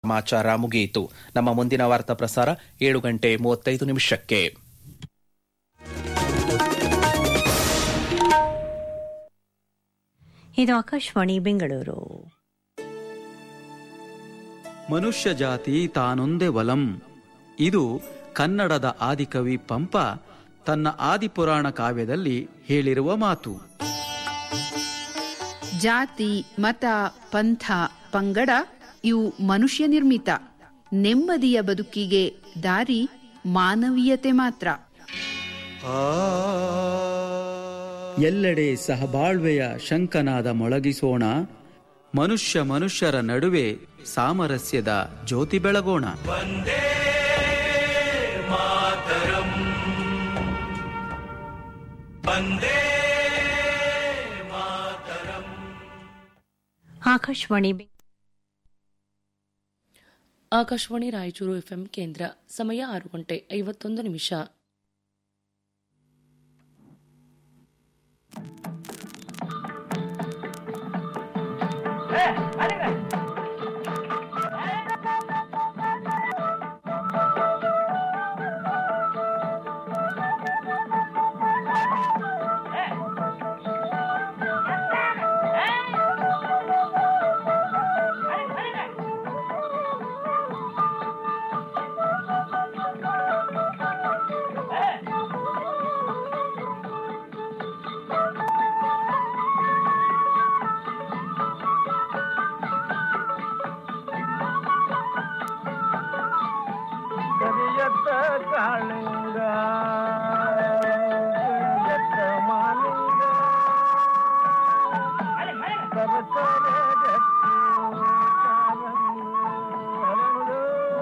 ಸಮಾಚಾರ ಮುಗಿಯಿತು ನಮ್ಮ ಮುಂದಿನ ವಾರ್ತಾ ಪ್ರಸಾರ ಏಳು ಗಂಟೆ ಮೂವತ್ತೈದು ನಿಮಿಷಕ್ಕೆ ಇದು ಆಕಾಶವಾಣಿ ಬೆಂಗಳೂರು ಮನುಷ್ಯ ಜಾತಿ ತಾನೊಂದೇ ವಲಂ ಇದು ಕನ್ನಡದ ಆದಿಕವಿ ಪಂಪ ತನ್ನ ಆದಿಪುರಾಣ ಕಾವ್ಯದಲ್ಲಿ ಹೇಳಿರುವ ಮಾತು ಜಾತಿ ಮತ ಪಂಥ ಪಂಗಡ ಇವು ಮನುಷ್ಯ ನಿರ್ಮಿತ ನೆಮ್ಮದಿಯ ಬದುಕಿಗೆ ದಾರಿ ಮಾನವೀಯತೆ ಮಾತ್ರ ಎಲ್ಲೆಡೆ ಸಹಬಾಳ್ವೆಯ ಶಂಕನಾದ ಮೊಳಗಿಸೋಣ ಮನುಷ್ಯ ಮನುಷ್ಯರ ನಡುವೆ ಸಾಮರಸ್ಯದ ಜ್ಯೋತಿ ಬೆಳಗೋಣ ಆಕಾಶವಾಣಿ ಬೆಂಗಳೂರು ಆಕಾಶವಾಣಿ ರಾಯಚೂರು ಎಫ್ಎಂ ಕೇಂದ್ರ ಸಮಯ ಆರು ಗಂಟೆ ಐವತ್ತೊಂದು ನಿಮಿಷ ಕರಿಯತ್ತ ಕಾಳಿಂಗ ಕರಿಯತ್ತ ಮಾಲಿಂಗ ಸರಸರ ಗಟ್ಟಿ ಕಾಲಂಗ ಹರಳು.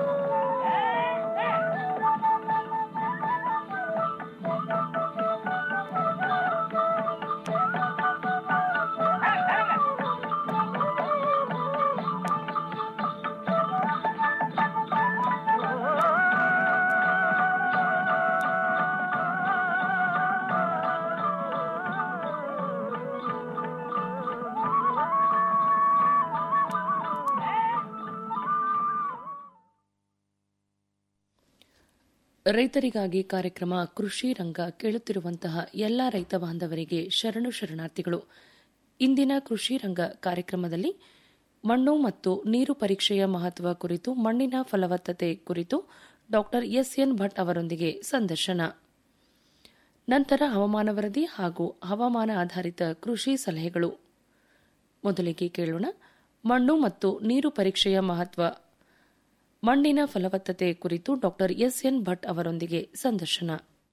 ರೈತರಿಗಾಗಿ ಕಾರ್ಯಕ್ರಮ ಕೃಷಿ ರಂಗ ಕೇಳುತ್ತಿರುವಂತಹ ಎಲ್ಲ ರೈತ ಬಾಂಧವರಿಗೆ ಶರಣು ಶರಣಾರ್ಥಿಗಳು ಇಂದಿನ ಕೃಷಿ ರಂಗ ಕಾರ್ಯಕ್ರಮದಲ್ಲಿ ಮಣ್ಣು ಮತ್ತು ನೀರು ಪರೀಕ್ಷೆಯ ಮಹತ್ವ ಕುರಿತು ಮಣ್ಣಿನ ಫಲವತ್ತತೆ ಕುರಿತು ಡಾಕ್ಟರ್ ಎಸ್ಎನ್ ಭಟ್ ಅವರೊಂದಿಗೆ ಸಂದರ್ಶನ ನಂತರ ಹವಾಮಾನ ವರದಿ ಹಾಗೂ ಹವಾಮಾನ ಆಧಾರಿತ ಕೃಷಿ ಸಲಹೆಗಳು ಮೊದಲಿಗೆ ಕೇಳೋಣ ಮಣ್ಣು ಮತ್ತು ನೀರು ಪರೀಕ್ಷೆಯ ಮಹತ್ವ ಮಣ್ಣಿನ ಫಲವತ್ತತೆ ಕುರಿತು ಡಾಕ್ಟರ್ ಎಸ್ಎನ್ ಭಟ್ ಅವರೊಂದಿಗೆ ಸಂದರ್ಶನ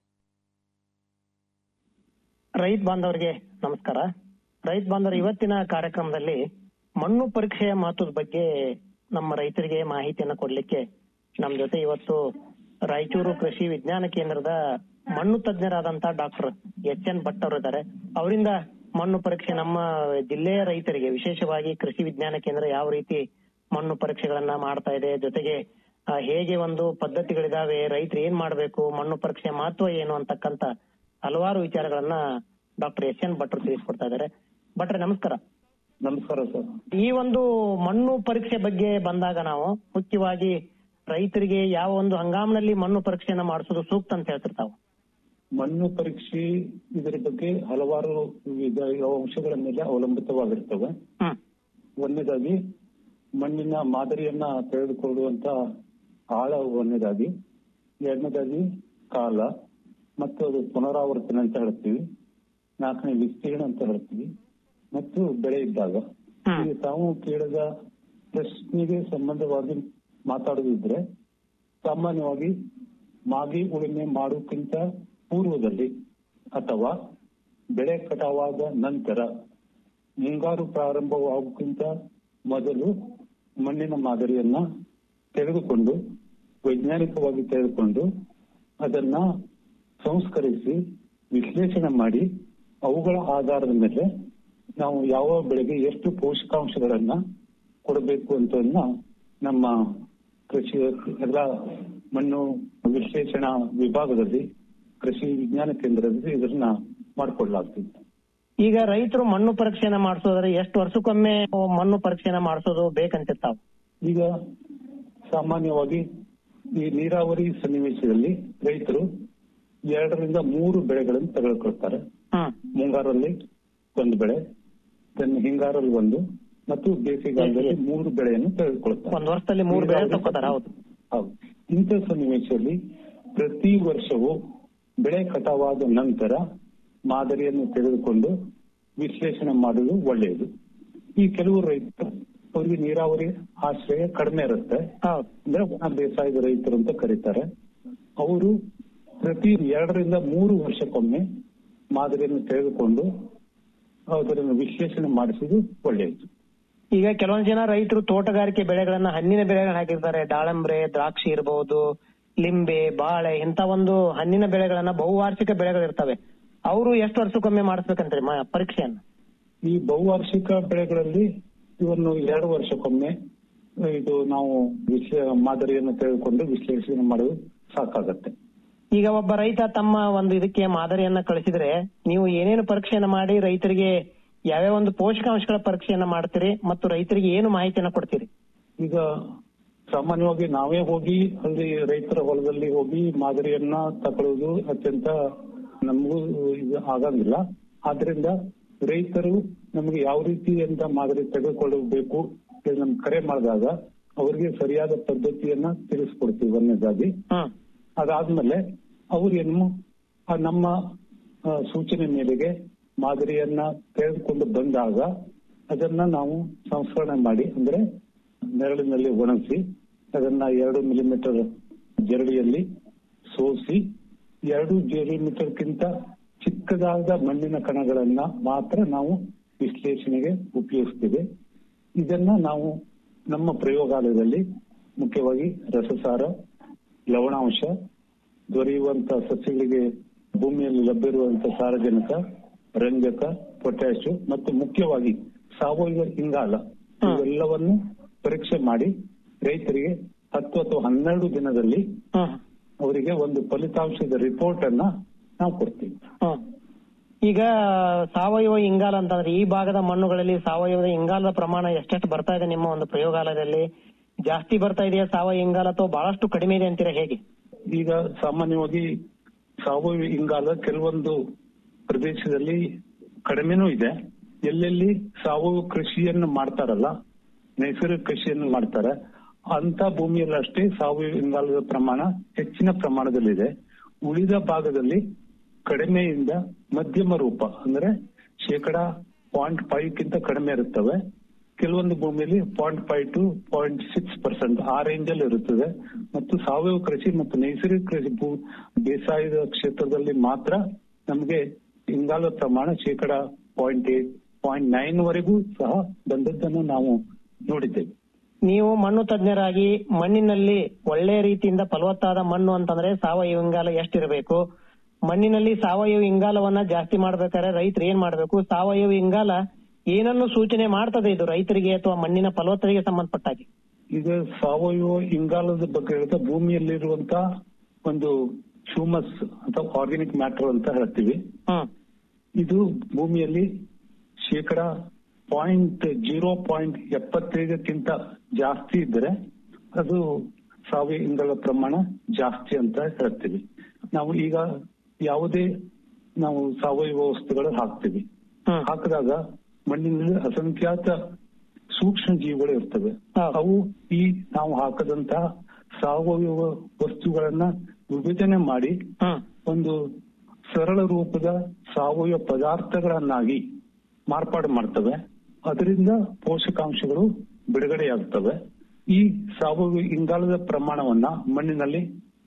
ರೈತ ಬಾಂಧವರಿಗೆ ನಮಸ್ಕಾರ ರೈತ ಬಾಂಧವರು ಇವತ್ತಿನ ಕಾರ್ಯಕ್ರಮದಲ್ಲಿ ಮಣ್ಣು ಪರೀಕ್ಷೆಯ ಮಹತ್ವದ ಬಗ್ಗೆ ನಮ್ಮ ರೈತರಿಗೆ ಮಾಹಿತಿಯನ್ನ ಕೊಡ್ಲಿಕ್ಕೆ ನಮ್ ಜೊತೆ ಇವತ್ತು ರಾಯಚೂರು ಕೃಷಿ ವಿಜ್ಞಾನ ಕೇಂದ್ರದ ಮಣ್ಣು ತಜ್ಞರಾದಂತ ಡಾಕ್ಟರ್ ಎಚ್ ಎನ್ ಭಟ್ ಅವರು ಇದ್ದಾರೆ ಅವರಿಂದ ಮಣ್ಣು ಪರೀಕ್ಷೆ ನಮ್ಮ ಜಿಲ್ಲೆಯ ರೈತರಿಗೆ ವಿಶೇಷವಾಗಿ ಕೃಷಿ ವಿಜ್ಞಾನ ಕೇಂದ್ರ ಯಾವ ರೀತಿ ಮಣ್ಣು ಪರೀಕ್ಷೆಗಳನ್ನ ಮಾಡ್ತಾ ಇದೆ ಜೊತೆಗೆ ಆ, ಹೇಗೆ ಒಂದು ಪದ್ಧತಿಗಳಿದಾವೆ ರೈತರು ಏನ್ ಮಾಡ್ಬೇಕು ಮಣ್ಣು ಪರೀಕ್ಷೆ ಮಹತ್ವ ಏನು ಅಂತಕ್ಕಂತ ಹಲವಾರು ವಿಚಾರಗಳನ್ನ ಡಾಕ್ಟರ್ ಎಸ್ ಎನ್ ಭಟ್ರು ತಿಳಿಸ್ಕೊಡ್ತಾ ಇದ್ದಾರೆ ಭಟ್ರೆ ನಮಸ್ಕಾರ ನಮಸ್ಕಾರ ಸರ್ ಈ ಒಂದು ಮಣ್ಣು ಪರೀಕ್ಷೆ ಬಗ್ಗೆ ಬಂದಾಗ ನಾವು ಮುಖ್ಯವಾಗಿ ರೈತರಿಗೆ ಯಾವ ಒಂದು ಹಂಗಾಮಿನಲ್ಲಿ ಮಣ್ಣು ಪರೀಕ್ಷೆಯನ್ನ ಮಾಡಿಸೋದು ಸೂಕ್ತ ಅಂತ ಹೇಳ್ತಿರ್ತಾವ ಮಣ್ಣು ಪರೀಕ್ಷೆ ಇದರ ಬಗ್ಗೆ ಹಲವಾರು ವಿವಿಧ ಅಂಶಗಳ ಮೇಲೆ ಅವಲಂಬಿತವಾಗಿರ್ತವೆ ಹ್ಮ್ ಒಂದನೇದಾಗಿ ಮಣ್ಣಿನ ಮಾದರಿಯನ್ನ ತೆಗೆದುಕೊಳ್ಳುವಂತ ಆಳ ಒಂದನೇದಾಗಿ ಎರಡನೇದಾಗಿ ಕಾಲ ಮತ್ತು ಅದು ಪುನರಾವರ್ತನೆ ಅಂತ ಹೇಳ್ತೀವಿ ನಾಲ್ಕನೇ ವಿಸ್ತೀರ್ಣ ಅಂತ ಹೇಳ್ತೀವಿ ಮತ್ತು ಬೆಳೆ ಇದ್ದಾಗ ಈಗ ತಾವು ಕೇಳಿದ ಪ್ರಶ್ನೆಗೆ ಸಂಬಂಧವಾಗಿ ಮಾತಾಡುದಿದ್ರೆ ಸಾಮಾನ್ಯವಾಗಿ ಮಾಗಿ ಉಳುಮೆ ಮಾಡೋಕ್ಕಿಂತ ಪೂರ್ವದಲ್ಲಿ ಅಥವಾ ಬೆಳೆ ಕಟಾವಾದ ನಂತರ ಮುಂಗಾರು ಪ್ರಾರಂಭವಾಗೋಕ್ಕಿಂತ ಮೊದಲು ಮಣ್ಣಿನ ಮಾದರಿಯನ್ನ ತೆಗೆದುಕೊಂಡು ವೈಜ್ಞಾನಿಕವಾಗಿ ತೆಗೆದುಕೊಂಡು ಅದನ್ನ ಸಂಸ್ಕರಿಸಿ ವಿಶ್ಲೇಷಣೆ ಮಾಡಿ ಅವುಗಳ ಆಧಾರದ ಮೇಲೆ ನಾವು ಯಾವ ಬೆಳೆಗೆ ಎಷ್ಟು ಪೋಷಕಾಂಶಗಳನ್ನ ಕೊಡಬೇಕು ಅಂತ ನಮ್ಮ ಕೃಷಿ ಎಲ್ಲ ಮಣ್ಣು ವಿಶ್ಲೇಷಣಾ ವಿಭಾಗದಲ್ಲಿ ಕೃಷಿ ವಿಜ್ಞಾನ ಕೇಂದ್ರದಲ್ಲಿ ಇದನ್ನ ಮಾಡಿಕೊಳ್ಳಲಾಗ್ತಿದೆ ಈಗ ರೈತರು ಮಣ್ಣು ಪರೀಕ್ಷೆನ ಮಾಡಿಸೋದ್ರೆ ಎಷ್ಟು ವರ್ಷಕ್ಕೊಮ್ಮೆ ಮಣ್ಣು ಪರೀಕ್ಷೆನ ಮಾಡಿಸೋದು ಬೇಕಂತಿರ್ತಾವ ಈಗ ಸಾಮಾನ್ಯವಾಗಿ ಈ ನೀರಾವರಿ ಸನ್ನಿವೇಶದಲ್ಲಿ ರೈತರು ಎರಡರಿಂದ ಮೂರು ಬೆಳೆಗಳನ್ನು ತೆಗೆದುಕೊಳ್ತಾರೆ ಹ್ಮ್ ಮುಂಗಾರಲ್ಲಿ ಒಂದು ಬೆಳೆ ದೆನ್ ಹಿಂಗಾರಲ್ಲಿ ಒಂದು ಮತ್ತು ಬೇಸಿಗೆಗಾಲದಲ್ಲಿ ಮೂರು ಬೆಳೆಯನ್ನು ತೆಗೆದುಕೊಳ್ತಾರೆ ಒಂದ್ ವರ್ಷದಲ್ಲಿ ಮೂರು ಬೆಳೆ ತಕ್ಕೋತಾರ ಹೌದು ಹೌದು ಇಂಥ ಸನ್ನಿವೇಶದಲ್ಲಿ ಪ್ರತಿ ವರ್ಷವೂ ಬೆಳೆ ಕಟಾವಾದ ನಂತರ ಮಾದರಿಯನ್ನು ತೆಗೆದುಕೊಂಡು ವಿಶ್ಲೇಷಣೆ ಮಾಡುವುದು ಒಳ್ಳೆಯದು ಈ ಕೆಲವು ರೈತರು ಅವರಿಗೆ ನೀರಾವರಿ ಆಶ್ರಯ ಕಡಿಮೆ ಇರುತ್ತೆ ಹೌದು ಅಂದ್ರೆ ಒಣ ಬೇಸಾಯದ ರೈತರು ಅಂತ ಕರೀತಾರೆ ಅವರು ಪ್ರತಿ ಎರಡರಿಂದ ಮೂರು ವರ್ಷಕ್ಕೊಮ್ಮೆ ಮಾದರಿಯನ್ನು ತೆಗೆದುಕೊಂಡು ಅದನ್ನು ವಿಶ್ಲೇಷಣೆ ಮಾಡಿಸುವುದು ಒಳ್ಳೆಯದು ಈಗ ಕೆಲವೊಂದು ಜನ ರೈತರು ತೋಟಗಾರಿಕೆ ಬೆಳೆಗಳನ್ನ ಹಣ್ಣಿನ ಬೆಳೆಗಳನ್ನ ಹಾಕಿರ್ತಾರೆ ದಾಳಂಬ್ರೆ ದ್ರಾಕ್ಷಿ ಇರಬಹುದು ಲಿಂಬೆ ಬಾಳೆ ಇಂತ ಒಂದು ಹಣ್ಣಿನ ಬೆಳೆಗಳನ್ನ ಬಹುವಾರ್ಷಿಕ ಬೆಳೆಗಳಿರ್ತವೆ ಅವರು ಎಷ್ಟು ವರ್ಷಕ್ಕೊಮ್ಮೆ ಮಾಡಿಸ್ಬೇಕಂತ್ರಿ ಮ- ಪರೀಕ್ಷೆಯನ್ನ ಈ ಬಹುವಾರ್ಷಿಕ ಬೆಳೆಗಳಲ್ಲಿ ಇವನ್ನು ಎರಡು ವರ್ಷಕ್ಕೊಮ್ಮೆ ಇದು ನಾವು ವಿಶ್ಲೇ ಮಾದರಿಯನ್ನು ತೆಗೆದುಕೊಂಡು ವಿಶ್ಲೇಷಣೆ ಮಾಡುವುದು ಸಾಕಾಗತ್ತೆ ಈಗ ಒಬ್ಬ ರೈತ ತಮ್ಮ ಒಂದು ಇದಕ್ಕೆ ಮಾದರಿಯನ್ನ ಕಳಿಸಿದ್ರೆ ನೀವು ಏನೇನು ಪರೀಕ್ಷೆಯನ್ನ ಮಾಡಿ ರೈತರಿಗೆ ಯಾವ್ಯಾವ ಒಂದು ಪೋಷಕಾಂಶಗಳ ಪರೀಕ್ಷೆಯನ್ನ ಮಾಡ್ತೀರಿ ಮತ್ತು ರೈತರಿಗೆ ಏನು ಮಾಹಿತಿಯನ್ನ ಕೊಡ್ತೀರಿ ಈಗ ಸಾಮಾನ್ಯವಾಗಿ ನಾವೇ ಹೋಗಿ ಅಲ್ಲಿ ರೈತರ ಹೊಲದಲ್ಲಿ ಹೋಗಿ ಮಾದರಿಯನ್ನ ತಗೊಳ್ಳೋದು ಅತ್ಯಂತ ನಮಗೂ ಇದು ಆಗಂಗಿಲ್ಲ ಆದ್ರಿಂದ ರೈತರು ನಮಗೆ ಯಾವ ರೀತಿಯಿಂದ ಮಾದರಿ ತೆಗೆದುಕೊಳ್ಳಬೇಕು ಅಂತ ನಮ್ಗೆ ಕರೆ ಮಾಡಿದಾಗ ಅವರಿಗೆ ಸರಿಯಾದ ಪದ್ಧತಿಯನ್ನ ತಿಳಿಸ್ಕೊಡ್ತೀವಿ ಒಂದನೇದಾಗಿ ಹ್ಮ್ ಅದಾದ್ಮೇಲೆ ಅವರೇನು ಆ ನಮ್ಮ ಆ, ಸೂಚನೆ ಮೇರೆಗೆ ಮಾದರಿಯನ್ನ ತೆಗೆದುಕೊಂಡು ಬಂದಾಗ ಅದನ್ನ ನಾವು ಸಂಸ್ಕರಣೆ ಮಾಡಿ ಅಂದ್ರೆ ನೆರಳಿನಲ್ಲಿ ಒಣಗಿಸಿ ಅದನ್ನ ಎರಡು ಮಿಲಿಮೀಟರ್ ಜರಡಿಯಲ್ಲಿ ಸೋಸಿ ಎರಡು ಮಿಲಿಮೀಟರ್ಗಿಂತ ಚಿಕ್ಕದಾದ ಮಣ್ಣಿನ ಕಣಗಳನ್ನ ಮಾತ್ರ ನಾವು ವಿಶ್ಲೇಷಣೆಗೆ ಉಪಯೋಗಿಸ್ತೀವಿ ಇದನ್ನ ನಾವು ನಮ್ಮ ಪ್ರಯೋಗಾಲಯದಲ್ಲಿ ಮುಖ್ಯವಾಗಿ ರಸಸಾರ ಲವಣಾಂಶ ದೊರೆಯುವಂತ ಸಸ್ಯಗಳಿಗೆ ಭೂಮಿಯಲ್ಲಿ ಲಭ್ಯವಿರುವಂತಹ ಸಾರಜನಕ ರಂಜಕ ಪೊಟ್ಯಾಶ್ ಮತ್ತು ಮುಖ್ಯವಾಗಿ ಸಾವಯವ ಇಂಗಾಲ ಇವೆಲ್ಲವನ್ನು ಪರೀಕ್ಷೆ ಮಾಡಿ ರೈತರಿಗೆ ಹತ್ತು ಅಥವಾ ಹನ್ನೆರಡು ದಿನದಲ್ಲಿ ಹ್ಮ್ ಅವರಿಗೆ ಒಂದು ಫಲಿತಾಂಶದ ರಿಪೋರ್ಟ್ ಅನ್ನ ನಾವು ಕೊಡ್ತೀವಿ ಹ್ಮ್. ಈಗ ಸಾವಯವ ಇಂಗಾಲ ಅಂತಂದ್ರೆ ಈ ಭಾಗದ ಮಣ್ಣುಗಳಲ್ಲಿ ಸಾವಯವದ ಇಂಗಾಲದ ಪ್ರಮಾಣ ಎಷ್ಟೆಷ್ಟು ಬರ್ತಾ ಇದೆ ನಿಮ್ಮ ಒಂದು ಪ್ರಯೋಗಾಲಯದಲ್ಲಿ ಜಾಸ್ತಿ ಬರ್ತಾ ಇದೆಯಾ ಸಾವಯವ ಇಂಗಾಲ ಅಥವಾ ಬಹಳಷ್ಟು ಕಡಿಮೆ ಇದೆ ಅಂತೀರಾ ಹೇಗೆ ಈಗ ಸಾಮಾನ್ಯವಾಗಿ ಸಾವಯವ ಇಂಗಾಲ ಕೆಲವೊಂದು ಪ್ರದೇಶದಲ್ಲಿ ಕಡಿಮೆನೂ ಇದೆ ಎಲ್ಲೆಲ್ಲಿ ಸಾವಯವ ಕೃಷಿಯನ್ನು ಮಾಡ್ತಾರಲ್ಲ ನೈಸರ್ಗಿಕ ಕೃಷಿಯನ್ನು ಮಾಡ್ತಾರೆ ಅಂತ ಭೂಮಿಯಲ್ಲಿ ಅಷ್ಟೇ ಸಾವಯವ ಇಂಗಾಲದ ಪ್ರಮಾಣ ಹೆಚ್ಚಿನ ಪ್ರಮಾಣದಲ್ಲಿದೆ ಉಳಿದ ಭಾಗದಲ್ಲಿ ಕಡಿಮೆಯಿಂದ ಮಧ್ಯಮ ರೂಪ ಅಂದ್ರೆ ಶೇಕಡ ಪಾಯಿಂಟ್ ಫೈವ್ ಕಿಂತ ಕಡಿಮೆ ಇರುತ್ತವೆ ಕೆಲವೊಂದು ಭೂಮಿಯಲ್ಲಿ point five two point six percent ಆ ರೇಂಜ್ ಅಲ್ಲಿ ಇರುತ್ತದೆ ಮತ್ತು ಸಾವಯವ ಕೃಷಿ ಮತ್ತು ನೈಸರ್ಗಿಕ ಕೃಷಿ ಭೂ ಬೇಸಾಯದ ಕ್ಷೇತ್ರದಲ್ಲಿ ಮಾತ್ರ ನಮಗೆ ಇಂಗಾಲದ ಪ್ರಮಾಣ ಶೇಕಡ ಪಾಯಿಂಟ್ ಏಟ್ ಪಾಯಿಂಟ್ ನೈನ್ ವರೆಗೂ ಸಹ ಬಂದದ್ದನ್ನು ನಾವು ನೋಡಿದ್ದೇವೆ ನೀವು ಮಣ್ಣು ತಜ್ಞರಾಗಿ ಮಣ್ಣಿನಲ್ಲಿ ಒಳ್ಳೆಯ ರೀತಿಯಿಂದ ಫಲವತ್ತಾದ ಮಣ್ಣು ಅಂತಂದ್ರೆ ಸಾವಯವ ಇಂಗಾಲ ಎಷ್ಟಿರಬೇಕು ಮಣ್ಣಿನಲ್ಲಿ ಸಾವಯವ ಇಂಗಾಲವನ್ನ ಜಾಸ್ತಿ ಮಾಡ್ಬೇಕಾದ್ರೆ ರೈತರು ಏನ್ ಮಾಡ್ಬೇಕು ಸಾವಯವ ಇಂಗಾಲ ಏನನ್ನು ಸೂಚನೆ ಮಾಡ್ತದೆ ಇದು ರೈತರಿಗೆ ಅಥವಾ ಮಣ್ಣಿನ ಫಲವತ್ತತೆಗೆ ಸಂಬಂಧಪಟ್ಟಾಗಿ ಈಗ ಸಾವಯವ ಇಂಗಾಲದ ಬಗ್ಗೆ ಹೇಳಿದ್ರೆ ಭೂಮಿಯಲ್ಲಿರುವಂತ ಒಂದು ಹ್ಯೂಮಸ್ ಅಥವಾ ಆರ್ಗ್ಯಾನಿಕ್ ಮ್ಯಾಟರ್ ಅಂತ ಹೇಳ್ತೀವಿ ಹ್ಮ್ ಇದು ಭೂಮಿಯಲ್ಲಿ ಶೇಕಡ ಪಾಯಿಂಟ್ ಜೀರೋ ಪಾಯಿಂಟ್ ಎಪ್ಪತ್ತೈದಕ್ಕಿಂತ ಜಾಸ್ತಿ ಇದ್ರೆ ಅದು ಸಾವಯವ ಇಂಗಾಲ ಪ್ರಮಾಣ ಜಾಸ್ತಿ ಅಂತ ಹೇಳ್ತೀವಿ ನಾವು ಈಗ ಯಾವುದೇ ನಾವು ಸಾವಯವ ವಸ್ತುಗಳು ಹಾಕ್ತೀವಿ ಹ್ಮ್. ಹಾಕಿದಾಗ ಮಣ್ಣಿನಲ್ಲಿ ಅಸಂಖ್ಯಾತ ಸೂಕ್ಷ್ಮ ಜೀವಿಗಳು ಇರ್ತವೆ ಹೌದು. ಅವು ಈ ನಾವು ಹಾಕದಂತಹ ಸಾವಯವ ವಸ್ತುಗಳನ್ನ ವಿಭಜನೆ ಮಾಡಿ ಹ್ಮ್ ಒಂದು ಸರಳ ರೂಪದ ಸಾವಯವ ಪದಾರ್ಥಗಳನ್ನಾಗಿ ಮಾರ್ಪಾಡು ಮಾಡ್ತವೆ ಅದರಿಂದ ಪೋಷಕಾಂಶಗಳು ಬಿಡುಗಡೆಯಾಗ್ತವೆ ಈ ಸಾವಯವ ಇಂಗಾಲದ ಪ್ರಮಾಣವನ್ನ ಮಣ್ಣಿನಲ್ಲಿ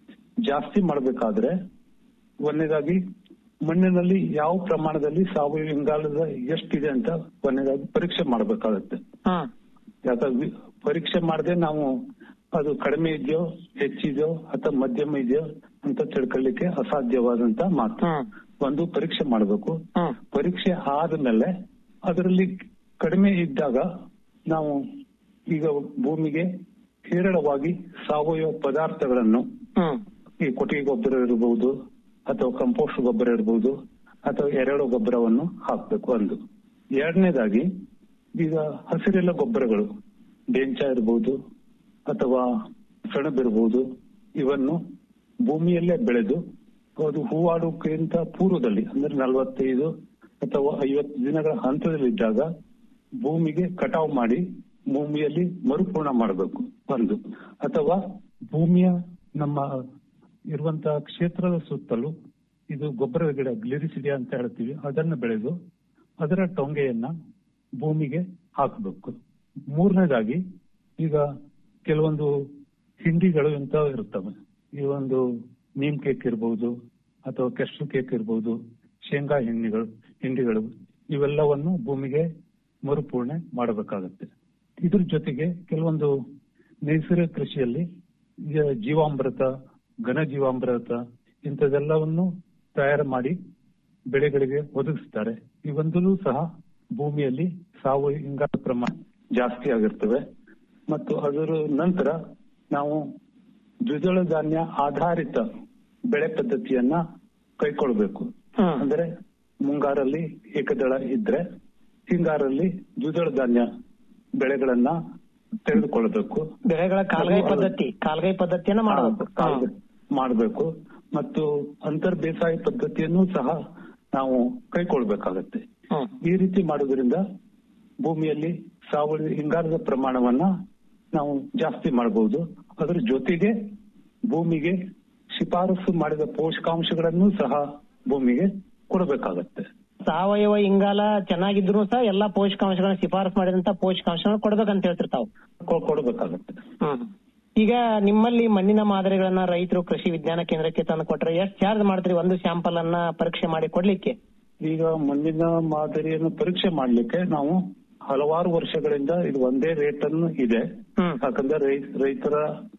ಜಾಸ್ತಿ ಮಾಡಬೇಕಾದ್ರೆ ಒಂದನೇದಾಗಿ ಮಣ್ಣಿನಲ್ಲಿ ಯಾವ ಪ್ರಮಾಣದಲ್ಲಿ ಸಾವಯವ ಇಂಗಾಲದ ಎಷ್ಟಿದೆ ಅಂತ ಒಂದನೇದಾಗಿ ಪರೀಕ್ಷೆ ಮಾಡಬೇಕಾಗುತ್ತೆ ಹ್ಮ್ ಯಾಕಂದ್ರೆ ಪರೀಕ್ಷೆ ಮಾಡದೆ ನಾವು ಅದು ಕಡಿಮೆ ಇದೆಯೋ ಹೆಚ್ಚಿದೆಯೋ ಅಥವಾ ಮಧ್ಯಮ ಇದೆಯೋ ಅಂತ ತಿಳ್ಕೊಳ್ಳಿಕ್ಕೆ ಅಸಾಧ್ಯವಾದಂತ ಮಾತು ಹ್ಮ್ ಒಂದು ಪರೀಕ್ಷೆ ಮಾಡಬೇಕು ಹ್ಮ್ ಪರೀಕ್ಷೆ ಆದ್ಮೇಲೆ ಅದರಲ್ಲಿ ಕಡಿಮೆ ಇದ್ದಾಗ ನಾವು ಈಗ ಭೂಮಿಗೆ ಹೇರಳವಾಗಿ ಸಾವಯವ ಪದಾರ್ಥಗಳನ್ನು ಹ್ಮ್ ಈ ಕೊಟ್ಟಿಗೆ ಗೊಬ್ಬರ ಇರಬಹುದು ಅಥವಾ ಕಂಪೋಸ್ಟ್ ಗೊಬ್ಬರ ಇರಬಹುದು ಅಥವಾ ಎರೆಹುಳ ಗೊಬ್ಬರವನ್ನು ಹಾಕಬೇಕು ಒಂದು ಎರಡನೇದಾಗಿ ಈಗ ಹಸಿರೆಲ್ಲ ಗೊಬ್ಬರಗಳು ಬೆಂಚ ಇರಬಹುದು ಅಥವಾ ಸೆಣಬಿರ್ಬೋದು ಇವನ್ನು ಭೂಮಿಯಲ್ಲೇ ಬೆಳೆದು ಅದು ಹೂವಾಡುವುದಕ್ಕಿಂತ ಪೂರ್ವದಲ್ಲಿ ಅಂದ್ರೆ ನಲವತ್ತೈದು ಅಥವಾ ಐವತ್ತು ದಿನಗಳ ಹಂತದಲ್ಲಿದ್ದಾಗ ಭೂಮಿಗೆ ಕಟಾವು ಮಾಡಿ ಭೂಮಿಯಲ್ಲಿ ಮರುಪೂರ್ಣ ಮಾಡಬೇಕು ಒಂದು ಅಥವಾ ಭೂಮಿಯ ನಮ್ಮ ಇರುವಂತಹ ಕ್ಷೇತ್ರದ ಸುತ್ತಲೂ ಇದು ಗೊಬ್ಬರದ ಗಿಡ ಗ್ಲಿರಿಸಿಡಿಯಾ ಅಂತ ಹೇಳ್ತೀವಿ ಅದನ್ನು ಬೆಳೆದು ಅದರ ಟೊಂಗೆಯನ್ನ ಭೂಮಿಗೆ ಹಾಕಬೇಕು ಮೂರನೇದಾಗಿ ಈಗ ಕೆಲವೊಂದು ಹಿಂಡಿಗಳು ಇಂತ ಇರ್ತವೆ ಈ ಒಂದು ನೀಮ್ ಕೇಕ್ ಇರಬಹುದು ಅಥವಾ ಕೆಸ್ಟು ಕೇಕ್ ಇರಬಹುದು ಶೇಂಗಾ ಹಿಂಡಿಗಳು ಹಿಂಡಿಗಳು ಇವೆಲ್ಲವನ್ನು ಭೂಮಿಗೆ ಮರುಪೂರ್ಣೆ ಮಾಡಬೇಕಾಗತ್ತೆ ಇದ್ರ ಜೊತೆಗೆ ಕೆಲವೊಂದು ನೈಸರ್ಗಿಕ ಕೃಷಿಯಲ್ಲಿ ಈಗ ಜೀವಾಮೃತ ಘನ ಜೀವಾಮೃತ ಇಂಥದೆಲ್ಲವನ್ನು ತಯಾರು ಮಾಡಿ ಬೆಳೆಗಳಿಗೆ ಒದಗಿಸ್ತಾರೆ ಇವಂದೂ ಸಹ ಭೂಮಿಯಲ್ಲಿ ಸಾವಯವ ಇಂಗಾಲ ಪ್ರಮಾಣ ಜಾಸ್ತಿ ಆಗಿರ್ತವೆ ಮತ್ತು ಅದರ ನಂತರ ನಾವು ದ್ವಿದಳ ಧಾನ್ಯ ಆಧಾರಿತ ಬೆಳೆ ಪದ್ಧತಿಯನ್ನ ಕೈಕೊಳ್ಬೇಕು ಅಂದ್ರೆ ಮುಂಗಾರಲ್ಲಿ ಏಕದಳ ಇದ್ರೆ ಹಿಂಗಾರಲ್ಲಿ ದ್ವಿದಳ ಧಾನ್ಯ ಬೆಳೆಗಳನ್ನ ತೆಗೆದುಕೊಳ್ಬೇಕು ಬೆಳೆಗಳ ಕಾಲ್ಗೈ ಪದ್ಧತಿ ಕಾಲ್ಗೈ ಪದ್ಧತಿಯನ್ನ ಮಾಡಬೇಕು ಮಾಡಬೇಕು ಮತ್ತು ಅಂತರ್ ಬೇಸಾಯ ಪದ್ಧತಿಯನ್ನು ಸಹ ನಾವು ಕೈಕೊಳ್ಬೇಕಾಗತ್ತೆ ಹ್ಮ್. ಈ ರೀತಿ ಮಾಡೋದ್ರಿಂದ ಭೂಮಿಯಲ್ಲಿ ಸಾವಯವ ಇಂಗಾಲದ ಪ್ರಮಾಣವನ್ನ ನಾವು ಜಾಸ್ತಿ ಮಾಡಬಹುದು ಅದರ ಜೊತೆಗೆ ಭೂಮಿಗೆ ಶಿಫಾರಸು ಮಾಡಿದ ಪೋಷಕಾಂಶಗಳನ್ನು ಸಹ ಭೂಮಿಗೆ ಕೊಡಬೇಕಾಗತ್ತೆ ಸಾವಯವ ಇಂಗಾಲ ಚೆನ್ನಾಗಿದ್ರು ಸಹ ಎಲ್ಲಾ ಪೋಷಕಾಂಶಗಳನ್ನ ಶಿಫಾರಸು ಮಾಡಿದಂತ ಪೋಷಕಾಂಶಗಳನ್ನ ಕೊಡ್ಬೇಕಂತ ಹೇಳ್ತಿರ್ತಾವ ಕೊ- ಕೊಡಬೇಕಾಗತ್ತೆ ಈಗ ನಿಮ್ಮಲ್ಲಿ ಮಣ್ಣಿನ ಮಾದರಿಗಳನ್ನ ರೈತರು ಕೃಷಿ ವಿಜ್ಞಾನ ಕೇಂದ್ರಕ್ಕೆ ತಂದು ಕೊಟ್ರೆ ಎಷ್ಟು ಚಾರ್ಜ್ ಮಾಡ್ತೀರಿ ಒಂದು ಸ್ಯಾಂಪಲ್ ಅನ್ನ ಪರೀಕ್ಷೆ ಮಾಡಿ ಕೊಡ್ಲಿಕ್ಕೆ ಈಗ ಮಣ್ಣಿನ ಮಾದರಿಯನ್ನು ಪರೀಕ್ಷೆ ಮಾಡ್ಲಿಕ್ಕೆ ನಾವು ಹಲವಾರು ವರ್ಷಗಳಿಂದ ಇದು ಒಂದೇ ರೇಟ್ ಅನ್ನು ಇದೆ ಹ್ಮ್. ಯಾಕಂದ್ರೆ ರೈ- ರೈತರ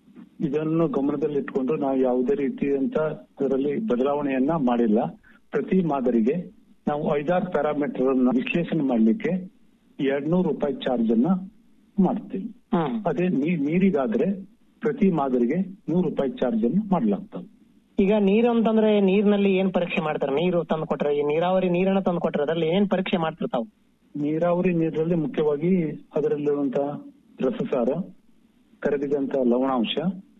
ಇದನ್ನು ಗಮನದಲ್ಲಿಟ್ಕೊಂಡು ನಾವು ಯಾವುದೇ ರೀತಿಯಂತ ಇದರಲ್ಲಿ ಬದಲಾವಣೆಯನ್ನ ಮಾಡಿಲ್ಲ ಪ್ರತಿ ಮಾದರಿಗೆ ನಾವು ಐದಾರು ಪ್ಯಾರಾಮೀಟರ್ ಅನ್ನ ವಿಶ್ಲೇಷಣೆ ಮಾಡ್ಲಿಕ್ಕೆ ಎರಡ್ನೂರು ರೂಪಾಯಿ ಚಾರ್ಜ್ ಅನ್ನ ಮಾಡ್ತೀವಿ ಹ್ಮ್ ಅದೇ ನೀ- ನೀರಿಗಾದ್ರೆ ಪ್ರತಿ ಮಾದರಿಗೆ ನೂರು ರೂಪಾಯಿ ಚಾರ್ಜ್ ಅನ್ನು ಮಾಡಲಾಗ್ತದೆ ಈಗ ನೀರು ಅಂತಂದ್ರೆ ನೀರಿನಲ್ಲಿ ಏನ್ ಪರೀಕ್ಷೆ ಮಾಡ್ತಾರೆ ನೀರು ತಂದು ಕೊಟ್ರೆ ಈ ನೀರಾವರಿ ನೀರನ್ನ ತಂದು ಕೊಟ್ರೆ ಅದ್ರಲ್ಲಿ ಏನ್ ಪರೀಕ್ಷೆ ಮಾಡ್ತಿರ್ತಾವ ನೀರಾವರಿ ನೀರಲ್ಲಿ ಮುಖ್ಯವಾಗಿ ಅದರಲ್ಲಿರುವಂತಹ ರಸಸಾರ ಕರಗಿದಂತ ಲವಣಾಂಶ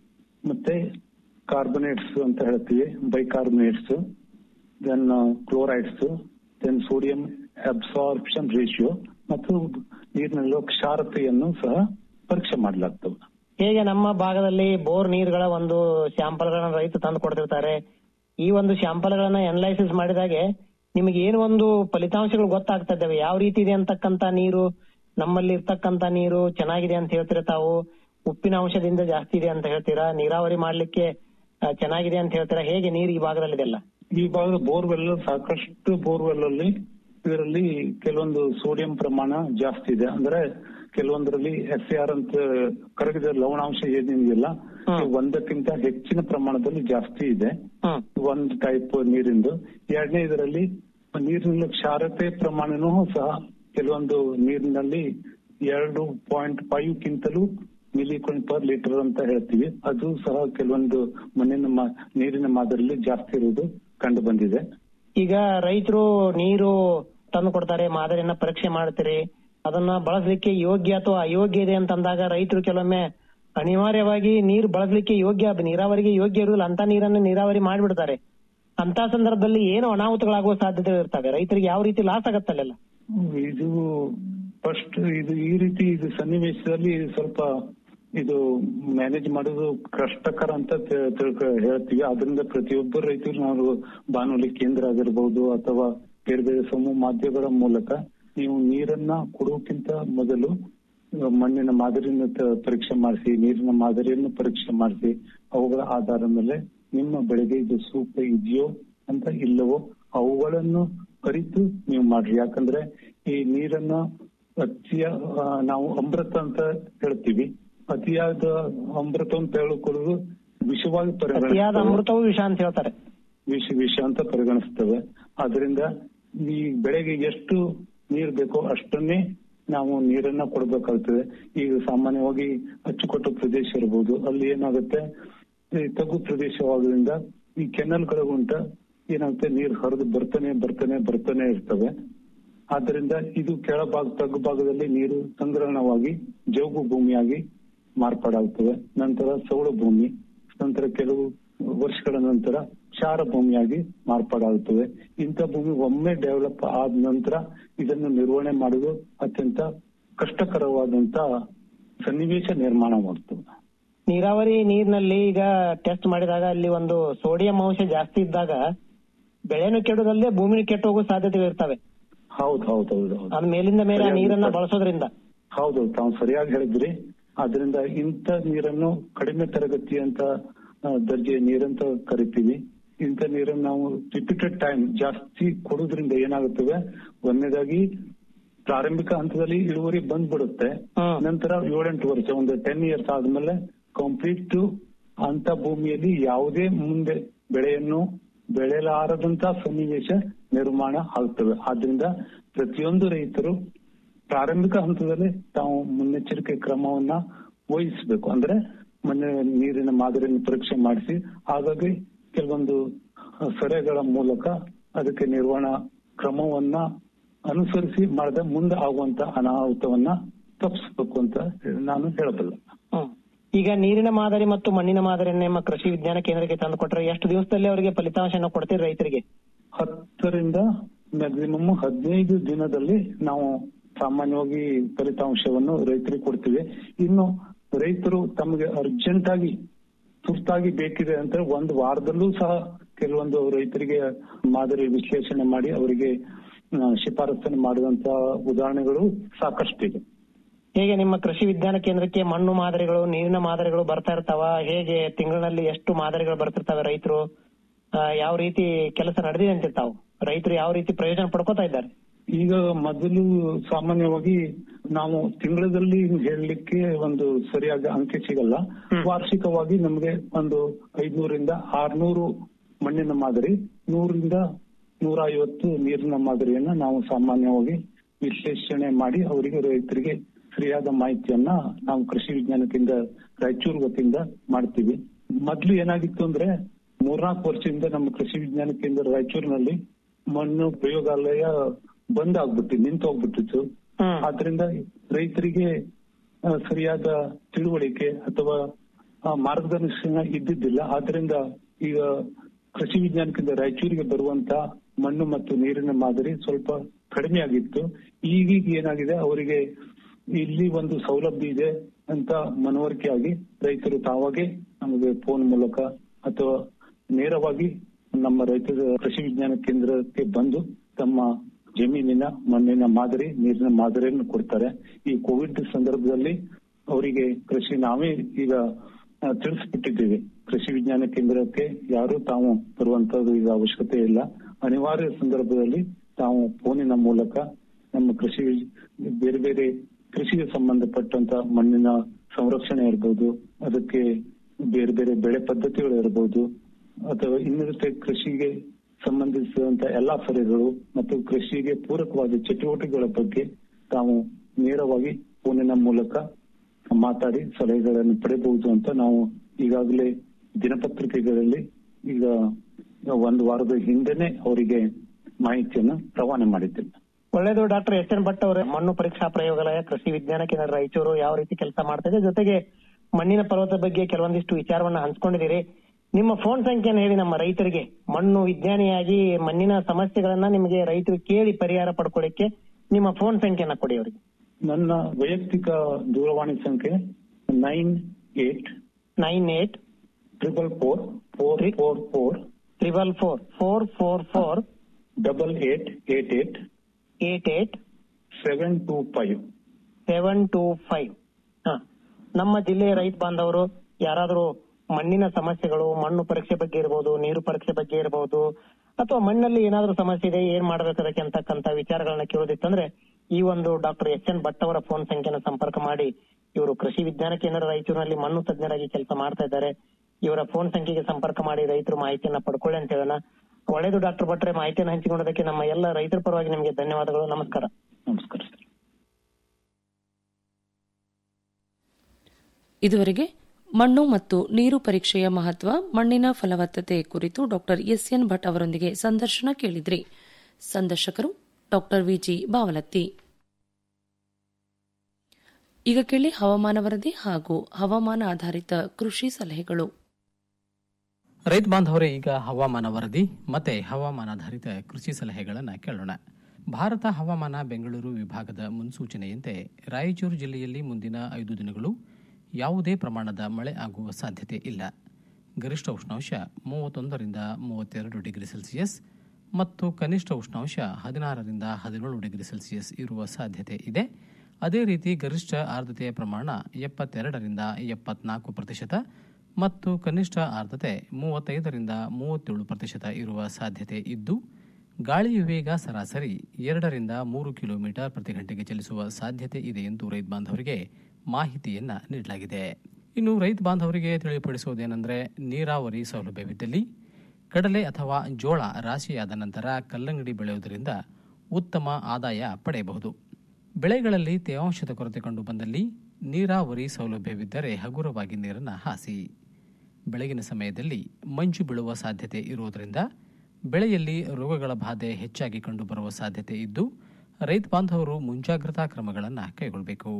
ಮತ್ತೆ ಕಾರ್ಬೊನೇಟ್ಸ್ ಅಂತ ಹೇಳ್ತೀವಿ bicarbonates then chlorides then sodium absorption ratio ಮತ್ತು ನೀರಿನಲ್ಲಿರುವ ಕ್ಷಾರತೆಯನ್ನು ಸಹ ಪರೀಕ್ಷೆ ಮಾಡಲಾಗ್ತವೆ ಹೇಗೆ ನಮ್ಮ ಭಾಗದಲ್ಲಿ ಬೋರ್ ನೀರುಗಳ ಒಂದು ಸ್ಯಾಂಪಲ್ ಗಳನ್ನ ರೈತರು ತಂದು ಕೊಡ್ತಿರ್ತಾರೆ ಈ ಒಂದು ಸ್ಯಾಂಪಲ್ ಗಳನ್ನ ಅನಲೈಸಿಸ್ ಮಾಡಿದಾಗೆ ನಿಮಗೆ ಏನು ಒಂದು ಫಲಿತಾಂಶಗಳು ಗೊತ್ತಾಗ್ತಾ ಇದ್ದಾವೆ ಯಾವ ರೀತಿ ಇದೆ ಅಂತಕ್ಕಂತ ನೀರು ನಮ್ಮಲ್ಲಿ ಇರ್ತಕ್ಕಂತ ನೀರು ಚೆನ್ನಾಗಿದೆ ಅಂತ ಹೇಳ್ತೀರಾ ತಾವು ಉಪ್ಪಿನ ಅಂಶದಿಂದ ಜಾಸ್ತಿ ಇದೆ ಅಂತ ಹೇಳ್ತೀರಾ ನೀರಾವರಿ ಮಾಡ್ಲಿಕ್ಕೆ ಆ, ಚೆನ್ನಾಗಿದೆ ಅಂತ ಹೇಳ್ತೀರಾ ಹೇಗೆ ನೀರು ಈ ಭಾಗದಲ್ಲಿದೆಲ್ಲ ಈ ಭಾಗದ ಬೋರ್ವೆಲ್ ಸಾಕಷ್ಟು ಬೋರ್ವೆಲ್ ಅಲ್ಲಿ ಇದರಲ್ಲಿ ಕೆಲವೊಂದು ಸೋಡಿಯಂ ಪ್ರಮಾಣ ಜಾಸ್ತಿ ಇದೆ ಅಂದ್ರೆ ಕೆಲವೊಂದರಲ್ಲಿ ಎಸ್ ಆರ್ ಅಂತ ಕರಗಿದ ಲವಣಾಂಶ ಏನಿದೆಯಲ್ಲ ಹ್ಮ್. ಒಂದಕ್ಕಿಂತ ಹೆಚ್ಚಿನ ಪ್ರಮಾಣದಲ್ಲಿ ಜಾಸ್ತಿ ಇದೆ ಹ್ಮ್ ಒಂದು ಟೈಪ್ ನೀರಿಂದು ಎರಡನೇ ಇದರಲ್ಲಿ ನೀರಿನ ಕ್ಷಾರತೆ ಪ್ರಮಾಣನೂ ಸಹ ಕೆಲವೊಂದು ನೀರಿನಲ್ಲಿ ಎರಡು ಪಾಯಿಂಟ್ ಫೈವ್ ಗಿಂತಲೂ ಮಿಲಿಕಾನ್ ಪರ್ ಲೀಟರ್ ಅಂತ ಹೇಳ್ತೀವಿ ಅದು ಸಹ ಕೆಲವೊಂದು ಮಣ್ಣಿನ ಮಾ- ನೀರಿನ ಮಾದರಿಯಲ್ಲಿ ಜಾಸ್ತಿ ಇರುವುದು ಕಂಡು ಬಂದಿದೆ ಈಗ ರೈತರು ನೀರು ತಂದು ಕೊಡ್ತಾರೆ ಮಾದರಿಯನ್ನ ಪರೀಕ್ಷೆ ಮಾಡ್ತೀರಿ ಅದನ್ನ ಬಳಸಲಿಕ್ಕೆ ಯೋಗ್ಯ ಅಥವಾ ಅಯೋಗ್ಯ ಇದೆ ಅಂತ ಅಂದಾಗ ರೈತರು ಕೆಲವೊಮ್ಮೆ ಅನಿವಾರ್ಯವಾಗಿ ನೀರು ಬಳಸಲಿಕ್ಕೆ ಯೋಗ್ಯ ನೀರಾವರಿಗೆ ಯೋಗ್ಯ ಇರುವುದಿಲ್ಲ ಅಂತ ನೀರನ್ನು ನೀರಾವರಿ ಮಾಡಿಬಿಡ್ತಾರೆ ಅಂತ ಸಂದರ್ಭದಲ್ಲಿ ಏನು ಅನಾಹುತಗಳಾಗುವ ಸಾಧ್ಯತೆಗಳು ಇರ್ತವೆ ರೈತರಿಗೆ ಯಾವ ರೀತಿ ಲಾಸ್ ಆಗತ್ತಲ್ಲೆಲ್ಲ ಇದು ಫಸ್ಟ್ ಇದು ಈ ರೀತಿ ಇದು ಸನ್ನಿವೇಶದಲ್ಲಿ ಸ್ವಲ್ಪ ಇದು ಮ್ಯಾನೇಜ್ ಮಾಡೋದು ಕಷ್ಟಕರ ಅಂತ ತಿ- ತಿಳ್ಕ ಹೇಳ್ತೀವಿ ಅದರಿಂದ ಪ್ರತಿಯೊಬ್ಬರು ರೈತರು ನಾವು ಬಾನುಲಿ ಕೇಂದ್ರ ಆಗಿರ್ಬೋದು ಅಥವಾ ಬೇರೆ ಬೇರೆ ಸಮೂಹ ಮಾಧ್ಯಮಗಳ ಮೂಲಕ ನೀವು ನೀರನ್ನ ಕೊಡೋಕ್ಕಿಂತ ಮೊದಲು ಮಣ್ಣಿನ ಮಾದರಿಯನ್ನು ತ- ಪರೀಕ್ಷೆ ಮಾಡಿಸಿ ನೀರಿನ ಮಾದರಿಯನ್ನು ಪರೀಕ್ಷೆ ಮಾಡಿಸಿ ಅವುಗಳ ಆಧಾರದ ಮೇಲೆ ನಿಮ್ಮ ಬೆಳೆಗೆ ಇದು ಸೂಕ್ತ ಇದೆಯೋ ಅಂತ ಇಲ್ಲವೋ ಅವುಗಳನ್ನು ಅರಿತು ನೀವು ಮಾಡ್ರಿ ಯಾಕಂದ್ರೆ ಈ ನೀರನ್ನ ಅತಿಯ ಆ, ನಾವು ಅಮೃತ ಅಂತ ಹೇಳ್ತೀವಿ ಅತಿಯಾದ ಅಮೃತ ಅಂತ ಹೇಳಿಕೊಳ್ಳೋದು ವಿಷವಾಗಿ ಅತಿಯಾದ ಪರಿಗಣಿಸ್ತೇವೆ ಅಮೃತವು ವಿಷ ಅಂತ ಹೇಳ್ತಾರೆ ವಿಷ ವಿಷ ಅಂತ ಪರಿಗಣಿಸ್ತೇವೆ ಆದ್ರಿಂದ ಈ ಬೆಳೆಗೆ ಎಷ್ಟು ನೀರು ಬೇಕೋ ಅಷ್ಟನ್ನೇ ನಾವು ನೀರನ್ನ ಕೊಡಬೇಕಾಗ್ತದೆ ಈಗ ಸಾಮಾನ್ಯವಾಗಿ ಅಚ್ಚುಕಟ್ಟು ಪ್ರದೇಶ ಇರಬಹುದು ಅಲ್ಲಿ ಏನಾಗುತ್ತೆ ಈ ತಗ್ಗು ಪ್ರದೇಶವಾದ್ರಿಂದ ಈ ಕೆನಲ್ಗಳ ಉಂಟ ಏನಾಗುತ್ತೆ ನೀರು ಹರಿದು ಬರ್ತಾನೆ ಬರ್ತಾನೆ ಬರ್ತಾನೆ ಇರ್ತವೆ ಆದ್ದರಿಂದ ಇದು ಕೆಳಭಾಗ ತಗ್ಗು ಭಾಗದಲ್ಲಿ ನೀರು ಸಂಗ್ರಹಣವಾಗಿ ಜೌಗು ಭೂಮಿಯಾಗಿ ಮಾರ್ಪಾಡಾಗ್ತವೆ ನಂತರ ಸೌಳು ಭೂಮಿ ನಂತರ ಕೆಲವು ವರ್ಷಗಳ ನಂತರ ಕ್ಷಾರ ಭೂಮಿಯಾಗಿ ಮಾರ್ಪಾಡಾಗುತ್ತವೆ ಇಂಥ ಭೂಮಿ ಒಮ್ಮೆ ಡೆವಲಪ್ ಆದ ನಂತರ ಇದನ್ನು ನಿರ್ವಹಣೆ ಮಾಡುವುದು ಅತ್ಯಂತ ಕಷ್ಟಕರವಾದಂತ ಸನ್ನಿವೇಶ ನಿರ್ಮಾಣ ಮಾಡ್ತವೆ ನೀರಾವರಿ ನೀರಿನಲ್ಲಿ ಈಗ ಟೆಸ್ಟ್ ಮಾಡಿದಾಗ ಅಲ್ಲಿ ಒಂದು ಸೋಡಿಯಂ ಅಂಶ ಜಾಸ್ತಿ ಇದ್ದಾಗ ಬೆಳೆನು ಕೆಡೋದಲ್ಲದೆ ಭೂಮಿನೂ ಕೆಟ್ಟು ಹೋಗೋ ಸಾಧ್ಯತೆಗಳು ಇರ್ತವೆ ಹೌದು ಹೌದು ಹೌದು ಹೌದು ಅದ್ ಮೇಲಿಂದ ಮೇಲೆ ಆ ಸರಿಯಾಗಿ ನೀರನ್ನ ಸರ್. ಬಳಸೋದ್ರಿಂದ ಹೌದು ತಾವು ಸರಿಯಾಗಿ ಹೇಳಿದ್ರಿ ಆದ್ರಿಂದ ಇಂಥ ನೀರನ್ನು ಕಡಿಮೆ ತರಗತಿ ಅಂತ ಆ, ದರ್ಜೆಯ ನೀರಂತ ಕರಿತೀವಿ ಇಂಥ ನೀರನ್ನು ನಾವು ರಿಪೀಟೆಡ್ ಟೈಮ್ ಜಾಸ್ತಿ ಕೊಡೋದ್ರಿಂದ ಏನಾಗುತ್ತವೆ ಒಂದನೇದಾಗಿ ಪ್ರಾರಂಭಿಕ ಹಂತದಲ್ಲಿ ಇಳುವರಿ ಬಂದ್ಬಿಡುತ್ತೆ ಹ್ಮ್. ನಂತರ ಏಳೆಂಟು ವರ್ಷ ಒಂದು ಟೆನ್ ಇಯರ್ಸ್ ಆದ್ಮೇಲೆ ಕಂಪ್ಲೀಟ್ ಅಂತ ಭೂಮಿಯಲ್ಲಿ ಯಾವುದೇ ಮುಂದೆ ಬೆಳೆಯನ್ನು ಬೆಳೆಯಲಾರದಂತ ಸನ್ನಿವೇಶ ನಿರ್ಮಾಣ ಆಗ್ತವೆ ಆದ್ರಿಂದ ಪ್ರತಿಯೊಂದು ರೈತರು ಪ್ರಾರಂಭಿಕ ಹಂತದಲ್ಲಿ ತಾವು ಮುನ್ನೆಚ್ಚರಿಕೆ ಕ್ರಮವನ್ನ ವಹಿಸಬೇಕು ಅಂದ್ರೆ ಮೊನ್ನೆ ನೀರಿನ ಮಾದರಿಯನ್ನು ಪರೀಕ್ಷೆ ಮಾಡಿಸಿ ಹಾಗಾಗಿ ಕೆಲವೊಂದು ಸೆರೆಗಳ ಮೂಲಕ ಅದಕ್ಕೆ ನಿರ್ವಹಣಾ ಕ್ರಮವನ್ನ ಅನುಸರಿಸಿ ಮಾಡದೆ ಮುಂದೆ ಆಗುವಂತ ಅನಾಹುತವನ್ನ ತಪ್ಪಿಸಬೇಕು ಅಂತ ನಾನು ಹೇಳಬಲ್ಲೆ ಹ್ಮ್. ಈಗ ನೀರಿನ ಮಾದರಿ ಮತ್ತು ಮಣ್ಣಿನ ಮಾದರಿಯನ್ನ ನಿಮ್ಮ ಕೃಷಿ ವಿಜ್ಞಾನ ಕೇಂದ್ರಕ್ಕೆ ತಂದು ಕೊಟ್ರೆ ಎಷ್ಟು ದಿವಸದಲ್ಲಿ ಅವರಿಗೆ ಫಲಿತಾಂಶನ ಕೊಡ್ತೀರಿ ರೈತರಿಗೆ ಹತ್ತರಿಂದ ಮ್ಯಾಕ್ಸಿಮಮ್ ಹದಿನೈದು ದಿನದಲ್ಲಿ ನಾವು ಸಾಮಾನ್ಯವಾಗಿ ಫಲಿತಾಂಶವನ್ನು ರೈತರಿಗೆ ಕೊಡ್ತೀವಿ ಇನ್ನು ರೈತರು ತಮಗೆ ಅರ್ಜೆಂಟ್ ಆಗಿ ತುರ್ತಾಗಿ ಬೇಕಿದೆ ಅಂತ ಒಂದು ವಾರದಲ್ಲೂ ಸಹ ಕೆಲವೊಂದು ರೈತರಿಗೆ ಮಾದರಿ ವಿಶ್ಲೇಷಣೆ ಮಾಡಿ ಅವರಿಗೆ ಆ, ಶಿಫಾರಸನ್ನು ಮಾಡಿದಂತ ಉದಾಹರಣೆಗಳು ಸಾಕಷ್ಟಿದೆ ಹೇಗೆ ನಿಮ್ಮ ಕೃಷಿ ವಿಜ್ಞಾನ ಕೇಂದ್ರಕ್ಕೆ ಮಣ್ಣು ಮಾದರಿಗಳು ನೀರಿನ ಮಾದರಿಗಳು ಬರ್ತಾ ಇರ್ತಾವ ಹೇಗೆ ತಿಂಗಳಿನಲ್ಲಿ ಎಷ್ಟು ಮಾದರಿಗಳು ಬರ್ತಿರ್ತಾವೆ ರೈತರು ಆ, ಯಾವ ರೀತಿ ಕೆಲಸ ನಡೆದಿದೆ ಅಂತಿರ್ತಾವ ರೈತರು ಯಾವ ರೀತಿ ಪ್ರಯೋಜನ ಪಡ್ಕೋತಾ ಇದ್ದಾರೆ ಈಗ ಮೊದಲು ಸಾಮಾನ್ಯವಾಗಿ ನಾವು ತಿಂಗಳಲ್ಲಿ ಹೇಳಲಿಕ್ಕೆ ಒಂದು ಸರಿಯಾದ ಅಂಕೆ ಸಿಗಲ್ಲ ವಾರ್ಷಿಕವಾಗಿ ನಮಗೆ ಒಂದು ಐದ್ನೂರಿಂದ ಆರ್ನೂರು ಮಣ್ಣಿನ ಮಾದರಿ ನೂರಿಂದ ನೂರ ಐವತ್ತು ನೀರಿನ ಮಾದರಿಯನ್ನ ನಾವು ಸಾಮಾನ್ಯವಾಗಿ ವಿಶ್ಲೇಷಣೆ ಮಾಡಿ ಅವರಿಗೆ ರೈತರಿಗೆ ಸರಿಯಾದ ಮಾಹಿತಿಯನ್ನ ನಾವು ಕೃಷಿ ವಿಜ್ಞಾನ ಕೇಂದ್ರ ರಾಯಚೂರು ವತಿಯಿಂದ ಮಾಡ್ತೀವಿ ಮೊದ್ಲು ಏನಾಗಿತ್ತು ಅಂದ್ರೆ ಮೂರ್ನಾಲ್ಕು ವರ್ಷದಿಂದ ನಮ್ಮ ಕೃಷಿ ವಿಜ್ಞಾನ ಕೇಂದ್ರ ರಾಯಚೂರಿನಲ್ಲಿ ಮಣ್ಣು ಪ್ರಯೋಗಾಲಯ ಬಂದ್ ಆಗ್ಬಿಟ್ಟಿತ್ತು ನಿಂತು ಹೋಗ್ಬಿಟ್ಟಿತ್ತು ಹ್ಮ್. ಆದ್ರಿಂದ ರೈತರಿಗೆ ಆ, ಸರಿಯಾದ ತಿಳುವಳಿಕೆ ಅಥವಾ ಆ, ಮಾರ್ಗದರ್ಶನ ಇದ್ದಿದ್ದಿಲ್ಲ ಆದ್ರಿಂದ ಈಗ ಕೃಷಿ ವಿಜ್ಞಾನ ಕೇಂದ್ರ ರಾಯಚೂರಿಗೆ ಬರುವಂತ ಮಣ್ಣು ಮತ್ತು ನೀರಿನ ಮಾದರಿ ಸ್ವಲ್ಪ ಕಡಿಮೆ ಆಗಿತ್ತು ಈಗೀಗ ಏನಾಗಿದೆ ಅವರಿಗೆ ಇಲ್ಲಿ ಒಂದು ಸೌಲಭ್ಯ ಇದೆ ಅಂತ ಮನವರಿಕೆ ಆಗಿ ರೈತರು ತಾವಾಗೆ ನಮಗೆ ಫೋನ್ ಮೂಲಕ ಅಥವಾ ನೇರವಾಗಿ ನಮ್ಮ ರೈತರ ಕೃಷಿ ವಿಜ್ಞಾನ ಕೇಂದ್ರಕ್ಕೆ ಬಂದು ತಮ್ಮ ಜಮೀನಿನ ಮಣ್ಣಿನ ಮಾದರಿ ನೀರಿನ ಮಾದರಿಯನ್ನು ಕೊಡ್ತಾರೆ ಈ ಕೋವಿಡ್ ಸಂದರ್ಭದಲ್ಲಿ ಅವರಿಗೆ ಕೃಷಿ ನಾವೇ ಈಗ ಆ, ತಿಳಿಸ್ಬಿಟ್ಟಿದ್ದೀವಿ ಕೃಷಿ ವಿಜ್ಞಾನ ಕೇಂದ್ರಕ್ಕೆ ಯಾರು ತಾವು ಬರುವಂತದ್ದು ಈಗ ಅವಶ್ಯಕತೆ ಇಲ್ಲ ಅನಿವಾರ್ಯ ಸಂದರ್ಭದಲ್ಲಿ ತಾವು ಫೋನಿನ ಮೂಲಕ ನಮ್ಮ ಕೃಷಿ ಬೇರೆ ಬೇರೆ ಕೃಷಿಗೆ ಸಂಬಂಧಪಟ್ಟಂತ ಮಣ್ಣಿನ ಸಂರಕ್ಷಣೆ ಇರ್ಬೋದು ಅದಕ್ಕೆ ಬೇರೆ ಬೇರೆ ಬೆಳೆ ಪದ್ಧತಿಗಳು ಇರಬಹುದು ಅಥವಾ ಇನ್ನಿರುತ್ತೆ ಕೃಷಿಗೆ ಸಂಬಂಧಿಸಿದಂತ ಎಲ್ಲಾ ಸಲಹೆಗಳು ಮತ್ತು ಕೃಷಿಗೆ ಪೂರಕವಾದ ಚಟುವಟಿಕೆಗಳ ಬಗ್ಗೆ ತಾವು ನೇರವಾಗಿ ಫೋನಿನ ಮೂಲಕ ಮಾತಾಡಿ ಸಲಹೆಗಳನ್ನು ಪಡೆಯಬಹುದು ಅಂತ ನಾವು ಈಗಾಗಲೇ ದಿನಪತ್ರಿಕೆಗಳಲ್ಲಿ ಈಗ ಒಂದು ವಾರದ ಹಿಂದೆನೆ ಅವರಿಗೆ ಮಾಹಿತಿಯನ್ನು ರವಾನೆ ಮಾಡಿದ್ದೇನೆ ಒಳ್ಳೇದು ಡಾಕ್ಟರ್ ಎಸ್ ಎನ್ ಭಟ್ ಅವರೇ ಮಣ್ಣು ಪರೀಕ್ಷಾ ಪ್ರಯೋಗಾಲಯ ಕೃಷಿ ವಿಜ್ಞಾನ ಕೇಂದ್ರ ರಾಯಚೂರು ಯಾವ ರೀತಿ ಕೆಲಸ ಮಾಡ್ತಾ ಇದೆ ಜೊತೆಗೆ ಮಣ್ಣಿನ ಪರ್ವತ ಬಗ್ಗೆ ಕೆಲವೊಂದಿಷ್ಟು ವಿಚಾರವನ್ನ ಹಂಚ್ಕೊಂಡಿದ್ದೀರಿ ನಿಮ್ಮ ಫೋನ್ ಸಂಖ್ಯೆಯನ್ನು ಹೇಳಿ ನಮ್ಮ ರೈತರಿಗೆ ಮಣ್ಣು ವಿಜ್ಞಾನಿಯಾಗಿ ಮಣ್ಣಿನ ಸಮಸ್ಯೆಗಳನ್ನ ನಿಮಗೆ ರೈತರು ಕೇಳಿ ಪರಿಹಾರ ಪಡ್ಕೊಳ್ಳಿಕ್ಕೆ ನಿಮ್ಮ ಫೋನ್ ಸಂಖ್ಯೆಯನ್ನ ಕೊಡಿ ಅವರಿಗೆ ನನ್ನ ವೈಯಕ್ತಿಕ ದೂರವಾಣಿ ಸಂಖ್ಯೆ nine eight nine eight triple four four four four triple four four four four double eight eight eight eight eight seven two five seven two five ನಮ್ಮ ಜಿಲ್ಲೆಯ ರೈತ ಬಾಂಧವರು ಯಾರಾದರೂ ಮಣ್ಣಿನ ಸಮಸ್ಯೆಗಳು ಮಣ್ಣು ಪರೀಕ್ಷೆ ಬಗ್ಗೆ ಇರಬಹುದು ನೀರು ಪರೀಕ್ಷೆ ಬಗ್ಗೆ ಇರಬಹುದು ಅಥವಾ ಮಣ್ಣಲ್ಲಿ ಏನಾದರೂ ಸಮಸ್ಯೆ ಇದೆ ಏನ್ ಮಾಡ್ಬೇಕು ಅದಕ್ಕೆ ಅಂತಕ್ಕಂತ ವಿಚಾರಗಳನ್ನ ಕೇಳೋದಿತ್ತಂದ್ರೆ ಈ ಒಂದು ಡಾಕ್ಟರ್ ಎಸ್ ಎನ್ ಭಟ್ ಅವರ ಫೋನ್ ಸಂಖ್ಯೆನ ಸಂಪರ್ಕ ಮಾಡಿ ಇವರು ಕೃಷಿ ವಿಜ್ಞಾನ ಕೇಂದ್ರ ರಾಯಚೂರಿನಲ್ಲಿ ಮಣ್ಣು ತಜ್ಞರಾಗಿ ಕೆಲಸ ಮಾಡ್ತಾ ಇದ್ದಾರೆ ಇವರ ಫೋನ್ ಸಂಖ್ಯೆಗೆ ಸಂಪರ್ಕ ಮಾಡಿ ರೈತರು ಮಾಹಿತಿಯನ್ನ ಪಡ್ಕೊಳ್ಳಿ ಅಂತ ಹೇಳೋಣ ಒಳ್ಳೇದು ಡಾಕ್ಟರ್ ಭಟ್ರೆ ಮಾಹಿತಿಯನ್ನು ಹಂಚಿಕೊಂಡದಕ್ಕೆ ನಮ್ಮ ಎಲ್ಲ ರೈತರ ಪರವಾಗಿ ನಿಮಗೆ ಧನ್ಯವಾದಗಳು ನಮಸ್ಕಾರ ನಮಸ್ಕಾರ ಸರ್ ಇದುವರೆಗೆ ಮಣ್ಣು ಮತ್ತು ನೀರು ಪರೀಕ್ಷೆಯ ಮಹತ್ವ ಮಣ್ಣಿನ ಫಲವತ್ತತೆ ಕುರಿತು ಡಾಕ್ಟರ್ ಎಸ್ ಎನ್ ಭಟ್ ಅವರೊಂದಿಗೆ ಸಂದರ್ಶನ ಕೇಳಿದ್ರಿ ಸಂದರ್ಶಕರು ಡಾಕ್ಟರ್ ವಿಜಿ ಬಾವಲತ್ತಿ ಈಗ ಕೇಳಿ ಹವಾಮಾನ ವರದಿ ಹಾಗೂ ಹವಾಮಾನ ಆಧಾರಿತ ಕೃಷಿ ಸಲಹೆಗಳು ರೈತ ಬಾಂಧವರೇ ಈಗ ಹವಾಮಾನ ವರದಿ ಮತ್ತೆ ಹವಾಮಾನಾಧಾರಿತ ಕೃಷಿ ಸಲಹೆಗಳನ್ನು ಕೇಳೋಣ ಭಾರತ ಹವಾಮಾನ ಬೆಂಗಳೂರು ವಿಭಾಗದ ಮುನ್ಸೂಚನೆಯಂತೆ ರಾಯಚೂರು ಜಿಲ್ಲೆಯಲ್ಲಿ ಮುಂದಿನ ಐದು ದಿನಗಳು ಯಾವುದೇ ಪ್ರಮಾಣದ ಮಳೆ ಆಗುವ ಸಾಧ್ಯತೆ ಇಲ್ಲ ಗರಿಷ್ಠ ಉಷ್ಣಾಂಶ ಮೂವತ್ತೊಂದರಿಂದ ಮೂವತ್ತೆರಡು ಡಿಗ್ರಿ ಸೆಲ್ಸಿಯಸ್ ಮತ್ತು ಕನಿಷ್ಠ ಉಷ್ಣಾಂಶ ಹದಿನಾರರಿಂದ ಹದಿನೇಳು ಡಿಗ್ರಿ ಸೆಲ್ಸಿಯಸ್ ಇರುವ ಸಾಧ್ಯತೆ ಇದೆ ಅದೇ ರೀತಿ ಗರಿಷ್ಠ ಆರ್ದ್ರತೆಯ ಪ್ರಮಾಣ ಎಪ್ಪತ್ತೆರಡರಿಂದ ಎಪ್ಪತ್ನಾಲ್ಕು ಪ್ರತಿಶತ ಮತ್ತು ಕನಿಷ್ಠ ಆರ್ದ್ರತೆ ಮೂವತ್ತೈದರಿಂದ ಮೂವತ್ತೇಳು ಪ್ರತಿಶತ ಇರುವ ಸಾಧ್ಯತೆ ಇದ್ದು ಗಾಳಿಯ ವೇಗ ಸರಾಸರಿ ಎರಡರಿಂದ ಮೂರು ಕಿಲೋಮೀಟರ್ ಪ್ರತಿ ಗಂಟೆಗೆ ಚಲಿಸುವ ಸಾಧ್ಯತೆ ಇದೆ ಎಂದು ರೈತ ಬಾಂಧವರಿಗೆ ಮಾಹಿತಿಯನ್ನ ನೀಡಲಾಗಿದೆ ಇನ್ನು ರೈತ ಬಾಂಧವರಿಗೆ ತಿಳಿಪಡಿಸುವುದೇನೆಂದರೆ ನೀರಾವರಿ ಸೌಲಭ್ಯವಿದ್ದಲ್ಲಿ ಕಡಲೆ ಅಥವಾ ಜೋಳ ರಾಶಿಯಾದ ನಂತರ ಕಲ್ಲಂಗಡಿ ಬೆಳೆಯುವುದರಿಂದ ಉತ್ತಮ ಆದಾಯ ಪಡೆಯಬಹುದು ಬೆಳೆಗಳಲ್ಲಿ ತೇವಾಂಶದ ಕೊರತೆ ಕಂಡು ಬಂದಲ್ಲಿ ನೀರಾವರಿ ಸೌಲಭ್ಯವಿದ್ದರೆ ಹಗುರವಾಗಿ ನೀರನ್ನು ಹಾಸಿ ಬೆಳಗಿನ ಸಮಯದಲ್ಲಿ ಮಂಜು ಬೀಳುವ ಸಾಧ್ಯತೆ ಇರುವುದರಿಂದ ಬೆಳೆಯಲ್ಲಿ ರೋಗಗಳ ಬಾಧೆ ಹೆಚ್ಚಾಗಿ ಕಂಡುಬರುವ ಸಾಧ್ಯತೆ ಇದ್ದು ರೈತ ಬಾಂಧವರು ಮುಂಜಾಗ್ರತಾ ಕ್ರಮಗಳನ್ನು ಕೈಗೊಳ್ಳಬೇಕು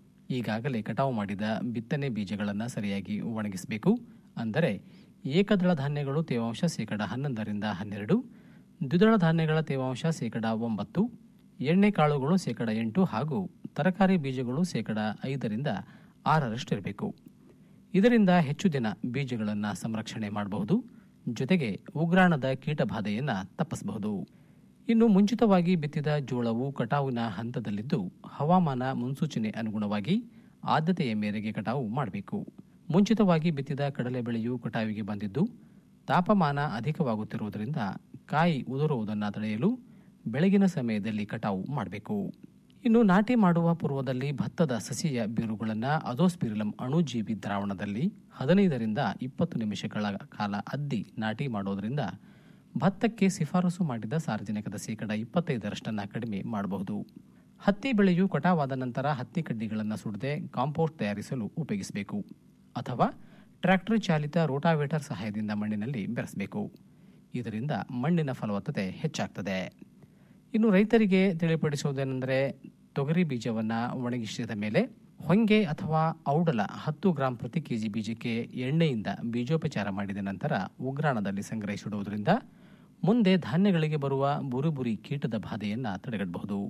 ಈಗಾಗಲೇ ಕಟಾವು ಮಾಡಿದ ಬಿತ್ತನೆ ಬೀಜಗಳನ್ನು ಸರಿಯಾಗಿ ಒಣಗಿಸಬೇಕು ಅಂದರೆ ಏಕದಳ ಧಾನ್ಯಗಳು ತೇವಾಂಶ ಶೇಕಡ ಹನ್ನೊಂದರಿಂದ ಹನ್ನೆರಡು ದ್ವಿದಳ ಧಾನ್ಯಗಳ ತೇವಾಂಶ ಶೇಕಡ ಒಂಬತ್ತು ಎಣ್ಣೆ ಕಾಳುಗಳು ಶೇಕಡ ಎಂಟು ಹಾಗೂ ತರಕಾರಿ ಬೀಜಗಳು ಶೇಕಡ ಐದರಿಂದ ಆರರಷ್ಟಿರಬೇಕು ಇದರಿಂದ ಹೆಚ್ಚು ದಿನ ಬೀಜಗಳನ್ನು ಸಂರಕ್ಷಣೆ ಮಾಡಬಹುದು ಜೊತೆಗೆ ಉಗ್ರಾಣದ ಕೀಟಬಾಧೆಯನ್ನು ತಪ್ಪಿಸಬಹುದು ಇನ್ನು ಮುಂಚಿತವಾಗಿ ಬಿತ್ತಿದ ಜೋಳವು ಕಟಾವಿನ ಹಂತದಲ್ಲಿದ್ದು ಹವಾಮಾನ ಮುನ್ಸೂಚನೆ ಅನುಗುಣವಾಗಿ ಆದ್ಯತೆಯ ಮೇರೆಗೆ ಕಟಾವು ಮಾಡಬೇಕು ಮುಂಚಿತವಾಗಿ ಬಿತ್ತಿದ ಕಡಲೆ ಬೆಳೆಯು ಕಟಾವಿಗೆ ಬಂದಿದ್ದು ತಾಪಮಾನ ಅಧಿಕವಾಗುತ್ತಿರುವುದರಿಂದ ಕಾಯಿ ಉದುರುವುದನ್ನು ತಡೆಯಲು ಬೆಳಗಿನ ಸಮಯದಲ್ಲಿ ಕಟಾವು ಮಾಡಬೇಕು ಇನ್ನು ನಾಟಿ ಮಾಡುವ ಪೂರ್ವದಲ್ಲಿ ಭತ್ತದ ಸಸಿಯ ಬೇರುಗಳನ್ನು ಅಜೋಸ್ಪಿರಿಲಂ ಅಣುಜೀವಿ ದ್ರಾವಣದಲ್ಲಿ ಹದಿನೈದರಿಂದ ಇಪ್ಪತ್ತು ನಿಮಿಷಗಳ ಕಾಲ ಅದ್ದಿ ನಾಟಿ ಮಾಡೋದರಿಂದ ಭತ್ತಕ್ಕೆ ಶಿಫಾರಸು ಮಾಡಿದ ಸಾರ್ವಜನಿಕದ ಶೇಕಡ ಇಪ್ಪತ್ತೈದರಷ್ಟನ್ನು ಕಡಿಮೆ ಮಾಡಬಹುದು ಹತ್ತಿ ಬೆಳೆಯು ಕಟಾವಾದ ನಂತರ ಹತ್ತಿ ಕಡ್ಡಿಗಳನ್ನು ಸುಡದೆ ಕಾಂಪೋಸ್ಟ್ ತಯಾರಿಸಲು ಉಪಯೋಗಿಸಬೇಕು ಅಥವಾ ಟ್ರ್ಯಾಕ್ಟರ್ ಚಾಲಿತ ರೋಟಾವೇಟರ್ ಸಹಾಯದಿಂದ ಮಣ್ಣಿನಲ್ಲಿ ಬೆರೆಸಬೇಕು ಇದರಿಂದ ಮಣ್ಣಿನ ಫಲವತ್ತತೆ ಹೆಚ್ಚಾಗ್ತದೆ ಇನ್ನು ರೈತರಿಗೆ ತಿಳಿಪಡಿಸುವುದೇನೆಂದರೆ ತೊಗರಿ ಬೀಜವನ್ನು ಒಣಗಿಸಿದ ಮೇಲೆ ಹೊಂಗೆ ಅಥವಾ ಔಡಲ ಹತ್ತು ಗ್ರಾಂ ಪ್ರತಿ ಕೆಜಿ ಬೀಜಕ್ಕೆ ಎಣ್ಣೆಯಿಂದ ಬೀಜೋಪಚಾರ ಮಾಡಿದ ನಂತರ ಉಗ್ರಾಣದಲ್ಲಿ ಸಂಗ್ರಹಿಸಿಡುವುದರಿಂದ ಮುಂದೆ ಧಾನ್ಯಗಳಿಗೆ ಬರುವ ಬುರುಬುರಿ ಕೀಟದ ಬಾಧೆಯನ್ನು ತಡೆಗಟ್ಟಬಹುದು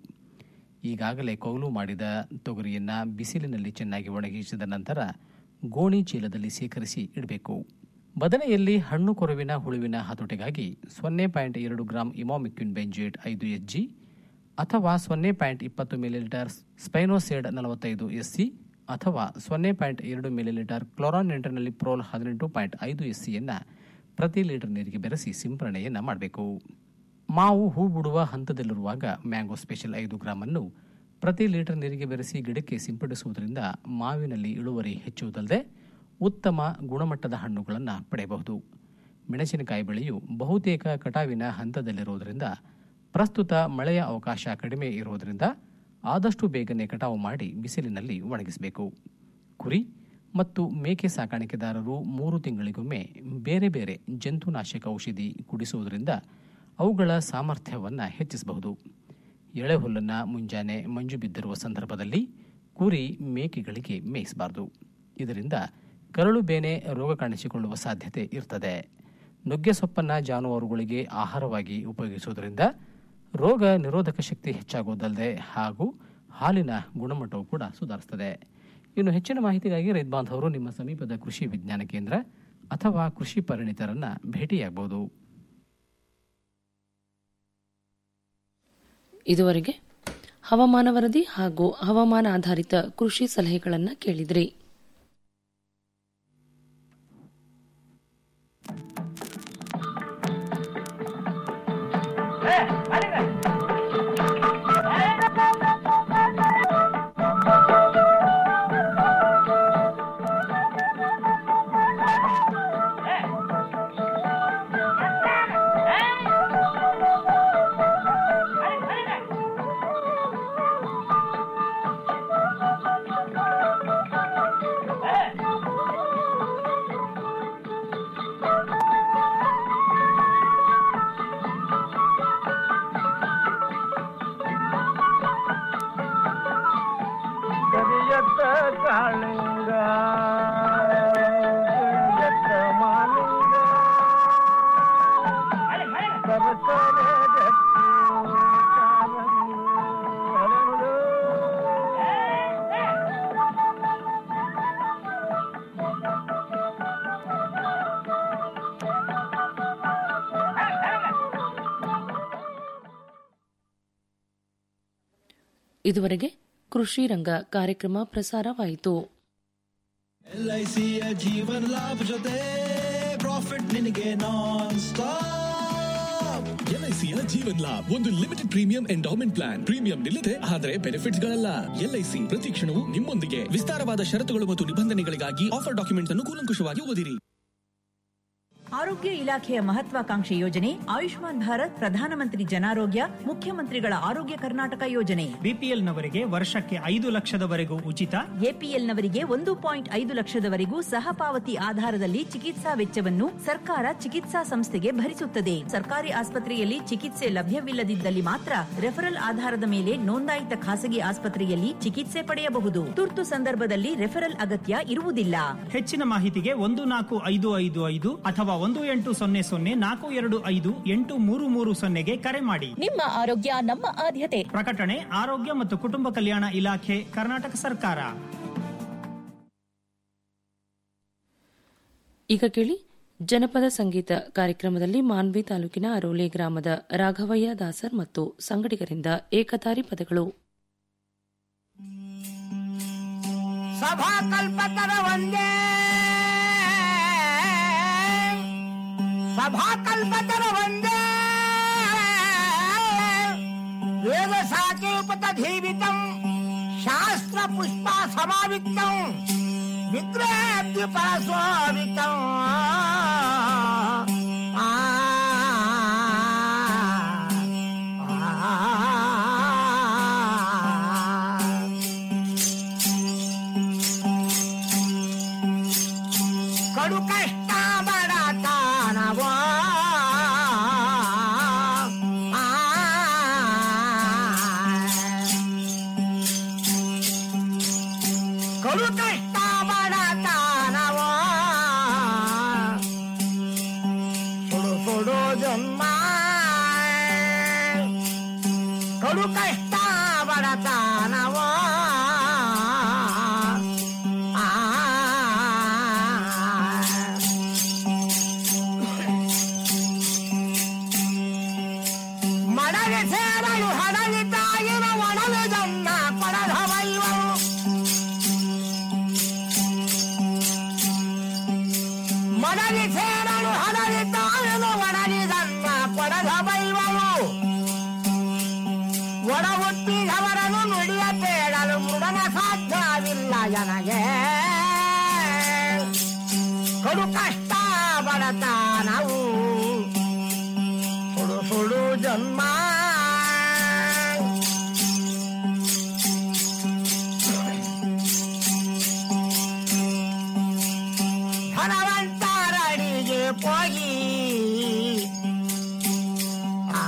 ಈಗಾಗಲೇ ಕೊಯ್ಲು ಮಾಡಿದ ತೊಗರಿಯನ್ನು ಬಿಸಿಲಿನಲ್ಲಿ ಚೆನ್ನಾಗಿ ಒಣಗಿಸಿದ ನಂತರ ಗೋಣಿ ಚೀಲದಲ್ಲಿ ಶೇಖರಿಸಿ ಇಡಬೇಕು ಬದನೆಯಲ್ಲಿ ಹಣ್ಣು ಕೊರವಿನ ಹುಳುವಿನ ಹತೋಟಿಗಾಗಿ ಸೊನ್ನೆ ಪಾಯಿಂಟ್ ಎರಡು ಗ್ರಾಂ ಇಮಾಮಿಕ್ವಿನ್ ಬೆಂಜೇಟ್ ಐದು ಎಚ್ ಅಥವಾ ಸೊನ್ನೆ ಪಾಯಿಂಟ್ ಇಪ್ಪತ್ತು ಮಿಲಿಲೀಟರ್ ಸ್ಪೈನೋಸೇಡ್ ನಲವತ್ತೈದು ಎಸ್ಸಿ ಅಥವಾ ಸೊನ್ನೆ ಪಾಯಿಂಟ್ ಎರಡು ಮಿಲಿಲೀಟರ್ ಕ್ಲೋರಾನ್ ನೆಂಟರ್ನಲ್ಲಿ ಪ್ರೋಲ್ ಹದಿನೆಂಟು ಪಾಯಿಂಟ್ ಐದು ಎಸ್ಸಿಯನ್ನು ಪ್ರತಿ ಲೀಟರ್ ನೀರಿಗೆ ಬೆರೆಸಿ ಸಿಂಪರಣೆಯನ್ನು ಮಾಡಬೇಕು ಮಾವು ಹೂ ಬಿಡುವ ಹಂತದಲ್ಲಿರುವಾಗ ಮ್ಯಾಂಗೋ ಸ್ಪೆಷಲ್ ಐದು ಗ್ರಾಮ್ ಅನ್ನು ಪ್ರತಿ ಲೀಟರ್ ನೀರಿಗೆ ಬೆರೆಸಿ ಗಿಡಕ್ಕೆ ಸಿಂಪಡಿಸುವುದರಿಂದ ಮಾವಿನಲ್ಲಿ ಇಳುವರಿ ಹೆಚ್ಚುವುದಲ್ಲದೆ ಉತ್ತಮ ಗುಣಮಟ್ಟದ ಹಣ್ಣುಗಳನ್ನು ಪಡೆಯಬಹುದು ಮೆಣಸಿನಕಾಯಿ ಬೆಳೆಯು ಬಹುತೇಕ ಕಟಾವಿನ ಹಂತದಲ್ಲಿರುವುದರಿಂದ ಪ್ರಸ್ತುತ ಮಳೆಯ ಅವಕಾಶ ಕಡಿಮೆ ಇರುವುದರಿಂದ ಆದಷ್ಟು ಬೇಗನೆ ಕಟಾವು ಮಾಡಿ ಬಿಸಿಲಿನಲ್ಲಿ ಒಣಗಿಸಬೇಕು ಕುರಿ ಮತ್ತು ಮೇಕೆ ಸಾಕಾಣಿಕೆದಾರರು ಮೂರು ತಿಂಗಳಿಗೊಮ್ಮೆ ಬೇರೆ ಬೇರೆ ಜಂತುನಾಶಕ ಔಷಧಿ ಕುಡಿಸುವುದರಿಂದ ಅವುಗಳ ಸಾಮರ್ಥ್ಯವನ್ನು ಹೆಚ್ಚಿಸಬಹುದು ಎಳೆ ಹುಲ್ಲನ್ನು ಮುಂಜಾನೆ ಮಂಜು ಬಿದ್ದಿರುವ ಸಂದರ್ಭದಲ್ಲಿ ಕುರಿ ಮೇಕೆಗಳಿಗೆ ಮೇಯಿಸಬಾರದು ಇದರಿಂದ ಕರಳು ಬೇನೆ ರೋಗ ಕಾಣಿಸಿಕೊಳ್ಳುವ ಸಾಧ್ಯತೆ ಇರ್ತದೆ ನುಗ್ಗೆ ಸೊಪ್ಪನ್ನು ಜಾನುವಾರುಗಳಿಗೆ ಆಹಾರವಾಗಿ ಉಪಯೋಗಿಸುವುದರಿಂದ ರೋಗ ನಿರೋಧಕ ಶಕ್ತಿ ಹೆಚ್ಚಾಗುವುದಲ್ಲದೆ ಹಾಗೂ ಹಾಲಿನ ಗುಣಮಟ್ಟವು ಕೂಡ ಸುಧಾರಿಸುತ್ತದೆ ಇನ್ನು ಹೆಚ್ಚಿನ ಮಾಹಿತಿಗಾಗಿ ರೈತ ಬಾಂಧವರು ನಿಮ್ಮ ಸಮೀಪದ ಕೃಷಿ ವಿಜ್ಞಾನ ಕೇಂದ್ರ ಅಥವಾ ಕೃಷಿ ಪರಿಣಿತರನ್ನ ಭೇಟಿಯಾಗಬಹುದು ಇದುವರೆಗೆ ಹವಾಮಾನ ವರದಿ ಹಾಗೂ ಹವಾಮಾನ ಆಧಾರಿತ ಕೃಷಿ ಸಲಹೆಗಳನ್ನು ಕೇಳಿದ್ರಿ ಇದುವರೆಗೆ ಕೃಷಿ ರಂಗ ಕಾರ್ಯಕ್ರಮ ಪ್ರಸಾರವಾಯಿತು ಎಲ್ಐಸಿಯ ಜೀವನ ಲಾಭ ಜೊತೆ ಪ್ರಾಫಿಟ್ ನಿನಗೆ ನಾನ್ ಸ್ಟಾಪ್ ಎಲ್ಐಸಿಯ ಜೀವನ್ ಲಾಭ್ ಒಂದು limited premium endowment plan premium ನಿಲ್ಲದೆ ಆದರೆ ಬೆನಿಫಿಟ್ಸ್ ಗಳಲ್ಲ ಎಲ್ಐಸಿ ಪ್ರತಿ ಕ್ಷಣವೂ ನಿಮ್ಮೊಂದಿಗೆ ವಿಸ್ತಾರವಾದ ಷರತ್ತುಗಳು ಮತ್ತು ನಿಬಂಧನೆಗಳಿಗಾಗಿ ಆಫರ್ ಡಾಕ್ಯುಮೆಂಟ್ ಅನ್ನು ಕೂಲಂಕುಷವಾಗಿ ಓದಿರಿ ಆರೋಗ್ಯ ಇಲಾಖೆಯ ಮಹತ್ವಾಕಾಂಕ್ಷಿ ಯೋಜನೆ ಆಯುಷ್ಮಾನ್ ಭಾರತ್ ಪ್ರಧಾನಮಂತ್ರಿ ಜನಾರೋಗ್ಯ ಮುಖ್ಯಮಂತ್ರಿಗಳ ಆರೋಗ್ಯ ಕರ್ನಾಟಕ ಯೋಜನೆ ಬಿಪಿಎಲ್ನವರಿಗೆ ವರ್ಷಕ್ಕೆ ಐದು ಲಕ್ಷದವರೆಗೂ ಉಚಿತ ಎಪಿಎಲ್ನವರಿಗೆ ಒಂದು ಪಾಯಿಂಟ್ ಐದು ಲಕ್ಷದವರೆಗೂ ಸಹ ಪಾವತಿ ಆಧಾರದಲ್ಲಿ ಚಿಕಿತ್ಸಾ ವೆಚ್ಚವನ್ನು ಸರ್ಕಾರ ಚಿಕಿತ್ಸಾ ಸಂಸ್ಥೆಗೆ ಭರಿಸುತ್ತದೆ ಸರ್ಕಾರಿ ಆಸ್ಪತ್ರೆಯಲ್ಲಿ ಚಿಕಿತ್ಸೆ ಲಭ್ಯವಿಲ್ಲದಿದ್ದಲ್ಲಿ ಮಾತ್ರ ರೆಫರಲ್ ಆಧಾರದ ಮೇಲೆ ನೋಂದಾಯಿತ ಖಾಸಗಿ ಆಸ್ಪತ್ರೆಯಲ್ಲಿ ಚಿಕಿತ್ಸೆ ಪಡೆಯಬಹುದು ತುರ್ತು ಸಂದರ್ಭದಲ್ಲಿ ರೆಫರಲ್ ಅಗತ್ಯ ಇರುವುದಿಲ್ಲ ಹೆಚ್ಚಿನ ಮಾಹಿತಿಗೆ ಒಂದು ನಾಲ್ಕು ಐದು ಐದು ಐದು ಅಥವಾ ಒಂದು ಎಂಟು ಸೊನ್ನೆ ಸೊನ್ನೆ ನಾಲ್ಕು ಎರಡು ಐದು ಎಂಟು ಮೂರು ಮೂರು ಸೊನ್ನೆಗೆ ಕರೆ ಮಾಡಿ ನಿಮ್ಮ ಆರೋಗ್ಯ ನಮ್ಮ ಆದ್ಯತೆ ಪ್ರಕಟಣೆ ಆರೋಗ್ಯ ಮತ್ತು ಕುಟುಂಬ ಕಲ್ಯಾಣ ಇಲಾಖೆ ಕರ್ನಾಟಕ ಸರ್ಕಾರ ಈಗ ಕೇಳಿ ಜನಪದ ಸಂಗೀತ ಕಾರ್ಯಕ್ರಮದಲ್ಲಿ ಮಾನ್ವಿ ತಾಲೂಕಿನ ಅರೋಲಿ ಗ್ರಾಮದ ರಾಘವಯ್ಯ ದಾಸರ್ ಮತ್ತು ಸಂಗಡಿಗರಿಂದ ಏಕತಾರಿ ಪದಗಳು ಸಭಾ ಕಲ್ಪತರ ಒಂದೇ ಸಭಾ ಕಲ್ಪತರ ಒಂದೇ ವೇದ ಸಾಕೇಪತ ಜೀವಿತಂ ಶಾಸ್ತ್ರ ಪುಷ್ಪ ಸಮಾವಿತ್ತಂ ವಿಗ್ರಹ ಸ್ವಾಮಿತಂ ಆ ಕಡು ಕಷ್ಟ ಬಡತನವ ಕಡು ಕಷ್ಟ ಬಡತನವ ಸುಡು ಸುಡು ಜನ್ಮ ಕಡು ಕಷ್ಟ ಬಡತನವ ಮಡಗೆ ಸೇರಲು ಹಡಲಿ ತಾಯಿನ ಒಡಲು ಜನ್ನ ಪಡದ ವೈವವು ಮಡಲಿ ಸೇರಲು ಹಡಲಿ ತಾಯಿನ ಒಡಲಿ ಜನ್ನ ಪಡದ ವೈವವು ಒಡ ಹುಟ್ಟಿದವರನ್ನು ನುಡಿಯ ಬೇಡಲು ಮೃಡನ ಸಾಧ್ಯವಿಲ್ಲ ಜನಗೆ ಕಡು ಕಷ್ಟ ಬಡತನವು ಸುಡು ಸುಡು ಜನ್ಮ ಧನವಂತರಡಿಗೆ ಹೋಗಿ ಆ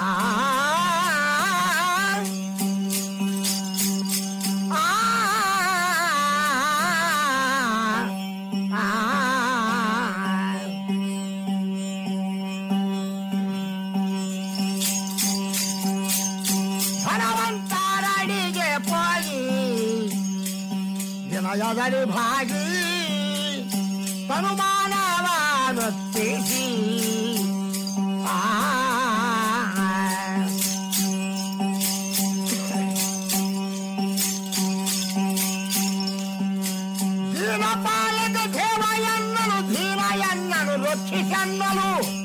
ಆ ಧನವಂತರಡಿಗೆ ಹೋಗಿ ವಿನಯದಲ್ಲಿ ಭಾಗಿ ತನುಮಾನವಾಗುತ್ತಿಸಿ ಆ ದೀನಪಾಲಕ ದೇವಯನ್ನನು ಧೀಮಯನ್ನನು ರಕ್ಷಿಸನ್ನನು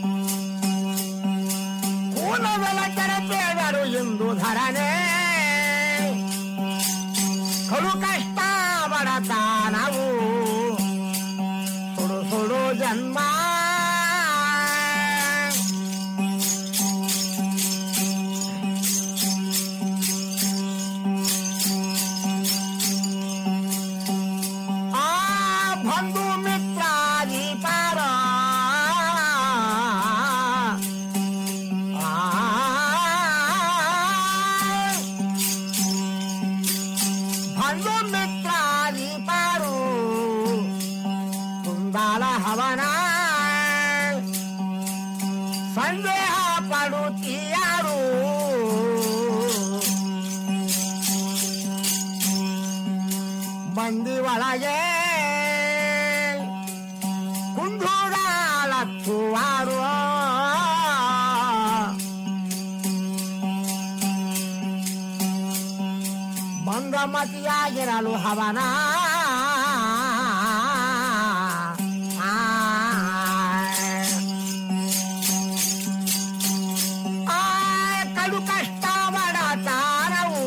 ಕೂನವೆಲ ಕೆರೆಪೇದರು ಎಂದು ಧರನೆ ಕಡು ಕಷ್ಟ ಬಡತನವು ಸುಡು ಸುಡು ಜನ್ಮ ಆ ಬಂಧು ಮಿತ್ರಾದಿ ಪರ ಬಂಧು ಮಿತ್ರಾದಿ ಪಾರು ಕುಂದಾಲ ಹವನ ಸಂದೇಹ ಪಡುತ್ತೀಯಾರು ಮಂದಿ ಒಳಗೆ ಕುಂದೂರಾಲತ್ತುವಾರು ಮತಿಯಾಗಿರಲು ಹವನ ಆ, ಕಡು ಕಷ್ಟ ಬಡತಾರವು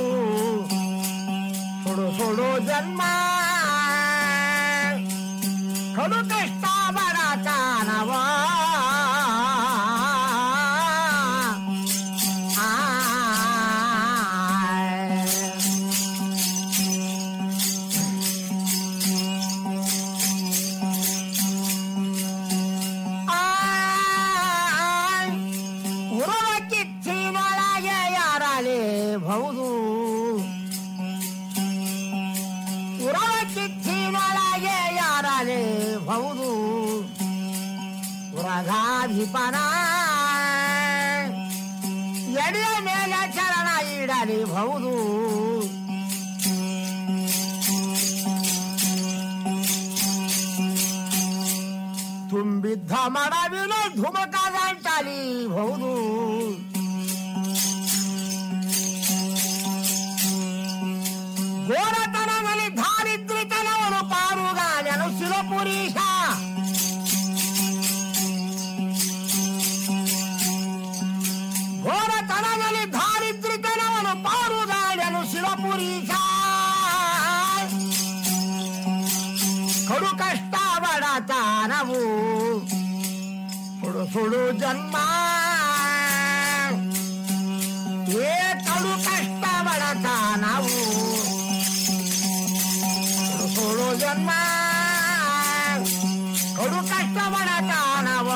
ಸುಡು ಸುಡು ಜನ್ಮ ಕಡು ಕಷ್ಟ ಬಡತಾನವ ಉರುವ ಕಿಚ್ಚಿನೊಳಗೆ ಯಾರಲೇ ಬಹುದು ಉರುವ ಕಿಚ್ಚಿನೊಳಗೆ ಯಾರಲೇ ಬಹುದು ಉರಗಾಧಿಪನ ಎಡೆಯ ಮೇಲೆ ಚರಣ ಇಡಲಿಬಹುದು ತುಂಬಿದ್ದ ಮಡವಿನ ಧುಮಕದಂಟಲಿಬಹುದು ಘೋರತನದಲ್ಲಿ ಧಾರಿದ್ರಿತನವನು ಪಾರುಗಾನೆನು ಶಿವಪುರೀಶ ಘೋರತನದಲ್ಲಿ ಧಾರಿದ್ರಿತನವನು ಪಾರುಗಾನೆನು ಶಿವಪುರೀಶ ಕಡು ಕಷ್ಟ ಬಡತನವು ಸುಡು ಸುಡು ಜನ್ಮ ಏ ಕಡು ಕಷ್ಟ ಬಡತನವು ಸುಡು ಸುಡು ಜನ್ಮ ಕಡು ಕಷ್ಟ ಬಡತನವ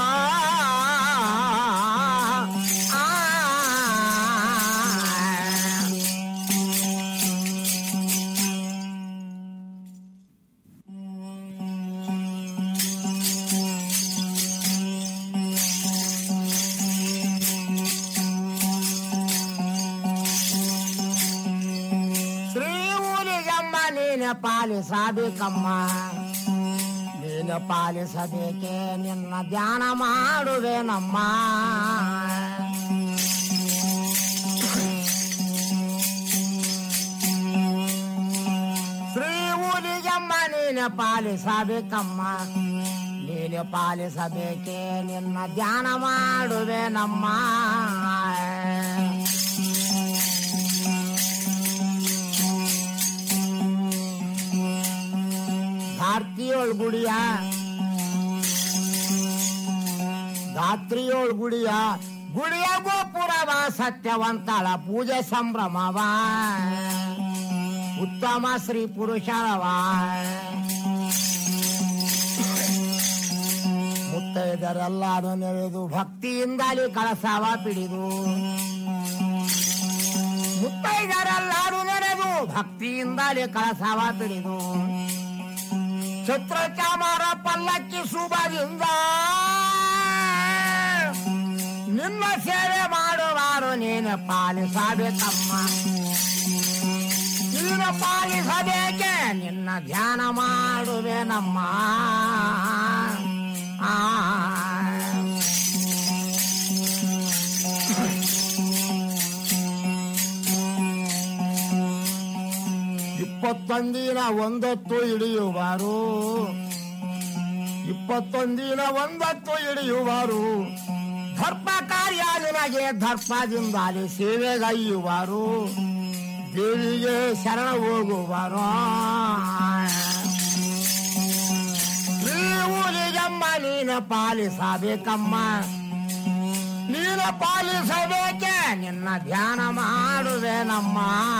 ಶ್ರೀ ಊರಿಗಮ್ಮ ನೀನ ಪಾಲಿಸಬೇಕಮ್ಮ ನೀನು ಪಾಲಿಸಬೇಕೆ ನಿನ್ನ ಧ್ಯಾನ ಮಾಡುವೆನಮ್ಮ ಶ್ರೀ ಊರಿಗಮ್ಮ ನೀನು ಪಾಲಿಸಬೇಕಮ್ಮ ನೀನು ಪಾಲಿಸಬೇಕೆ ನಿನ್ನ ಧ್ಯಾನ ಮಾಡುವೆನಮ್ಮ ಧಾರ್ತಿಯೋಳ್ ಗುಡಿಯ ಧಾತ್ರಿಯೋಳ್ ಗುಡಿಯ ಗುಡಿಯ ಗೋಪುರವ ಸತ್ಯವಂತಳ ಪೂಜೆ ಸಂಭ್ರಮವ ಉತ್ತಮ ಶ್ರೀ ಪುರುಷರವ ಮುತ್ತೈದರೆಲ್ಲರೂ ನೆರೆದು ಭಕ್ತಿಯಿಂದಲೇ ಕಳಸವ ಪಿಡಿದು ಮುತ್ತೈದರೆಲ್ಲರೂ ನೆರೆದು ಭಕ್ತಿಯಿಂದಲೇ ಕಳಸವ ಪಿಡಿದು ಛತ್ರ ಚಾಮರ ಪಲ್ಲಕ್ಕಿ ಶುಭದಿಂದ ನಿನ್ನ ಸೇವೆ ಮಾಡುವಾರು ನೀನು ಪಾಲಿಸಬೇಕಮ್ಮ ನೀನು ಪಾಲಿಸಬೇಕೆ ನಿನ್ನ ಧ್ಯಾನ ಮಾಡುವೆನಮ್ಮ ಆ ಇಪ್ಪತ್ತೊಂದಿನ ಒಂದೊತ್ತು ಹಿಡಿಯುವರು ಇಪ್ಪತ್ತೊಂದಿನ ಒಂದತ್ತು ಹಿಡಿಯುವರು ದರ್ಪ ಕಾರ್ಯ ನಿನಗೆ ದರ್ಪದಿಂದಾಲಿ ಸೇವೆಗೈಯುವರು ದೇವಿಗೆ ಶರಣ ಹೋಗುವರು ಊರಿಗಮ್ಮ ನೀನು ಪಾಲಿಸಬೇಕಮ್ಮ ನೀನು ಪಾಲಿಸಬೇಕೆ ನಿನ್ನ ಧ್ಯಾನ ಮಾಡುವೆನಮ್ಮ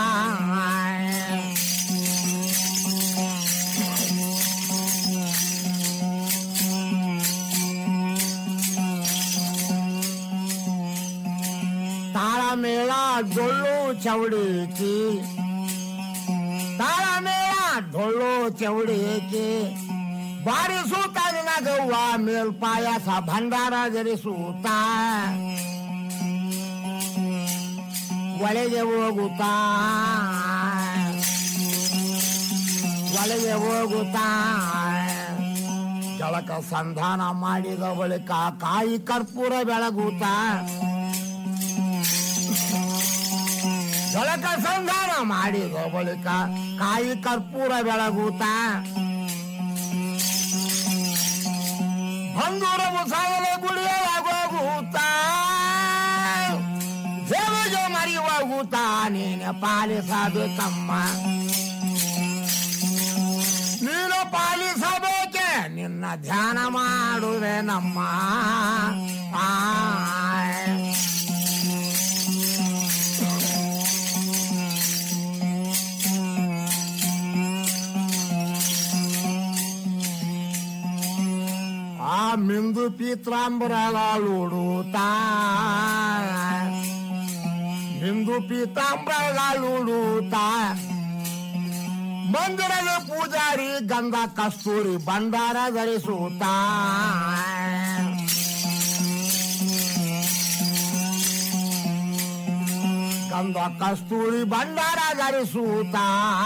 ತಾಳಮೇಳ ಡೊಳ್ಳು ಚೌಡಿಕಿ ತಾಳಮೇಳ ಡೊಳ್ಳು ಚೌಡಿಕಿ ಬಾರಿಸೂತ ನಿನಗವ್ವ ಮೇಲ್ಪಾಯಸ ಭಂಡಾರ ಧರಿಸೂತ ಒಳಗೆ ಹೋಗುತ್ತಾ ಒಳಗೆ ಹೋಗುತ್ತಾ ಜಳಕ ಸಂಧಾನ ಮಾಡಿದ ಬಳಿಕ ಕಾಯಿ ಕರ್ಪೂರ ಬೆಳಗುತ್ತಾ ಜಳಕ ಸಂಧಾನ ಮಾಡಿದ ಬಳಿಕ ಕಾಯಿ ಕರ್ಪೂರ ಬೆಳಗೂತ ಬಂದೂರವು ಸಾಗಲ ಗುಡಿಯಾಗೋಗೂತ ದೇವಿಗೆ ಮರಿವಾಗೂತ ನೀನೆ ಪಾಲಿಸಬೇಕಮ್ಮ ನೀನು ಪಾಲಿಸಬೇಕೆ ನಿನ್ನ ಧ್ಯಾನ ಮಾಡುವೆ ನಮ್ಮ ಆ ಆ ಮಿಂದು ಪೀತಾಂಬರಗಾಳುಡುತ್ತಾ ಮಿಂದು ಪೀತಾಂಬರಗಾಳುಡುತ್ತಾ ಮಂದಿರದ ಪೂಜಾರಿ ಗಂಧ ಕಸ್ತೂರಿ ಭಂಡಾರ ಧರಿಸುತ್ತ ಗಂಧ ಕಸ್ತೂರಿ ಭಂಡಾರ ಧರಿಸುತ್ತ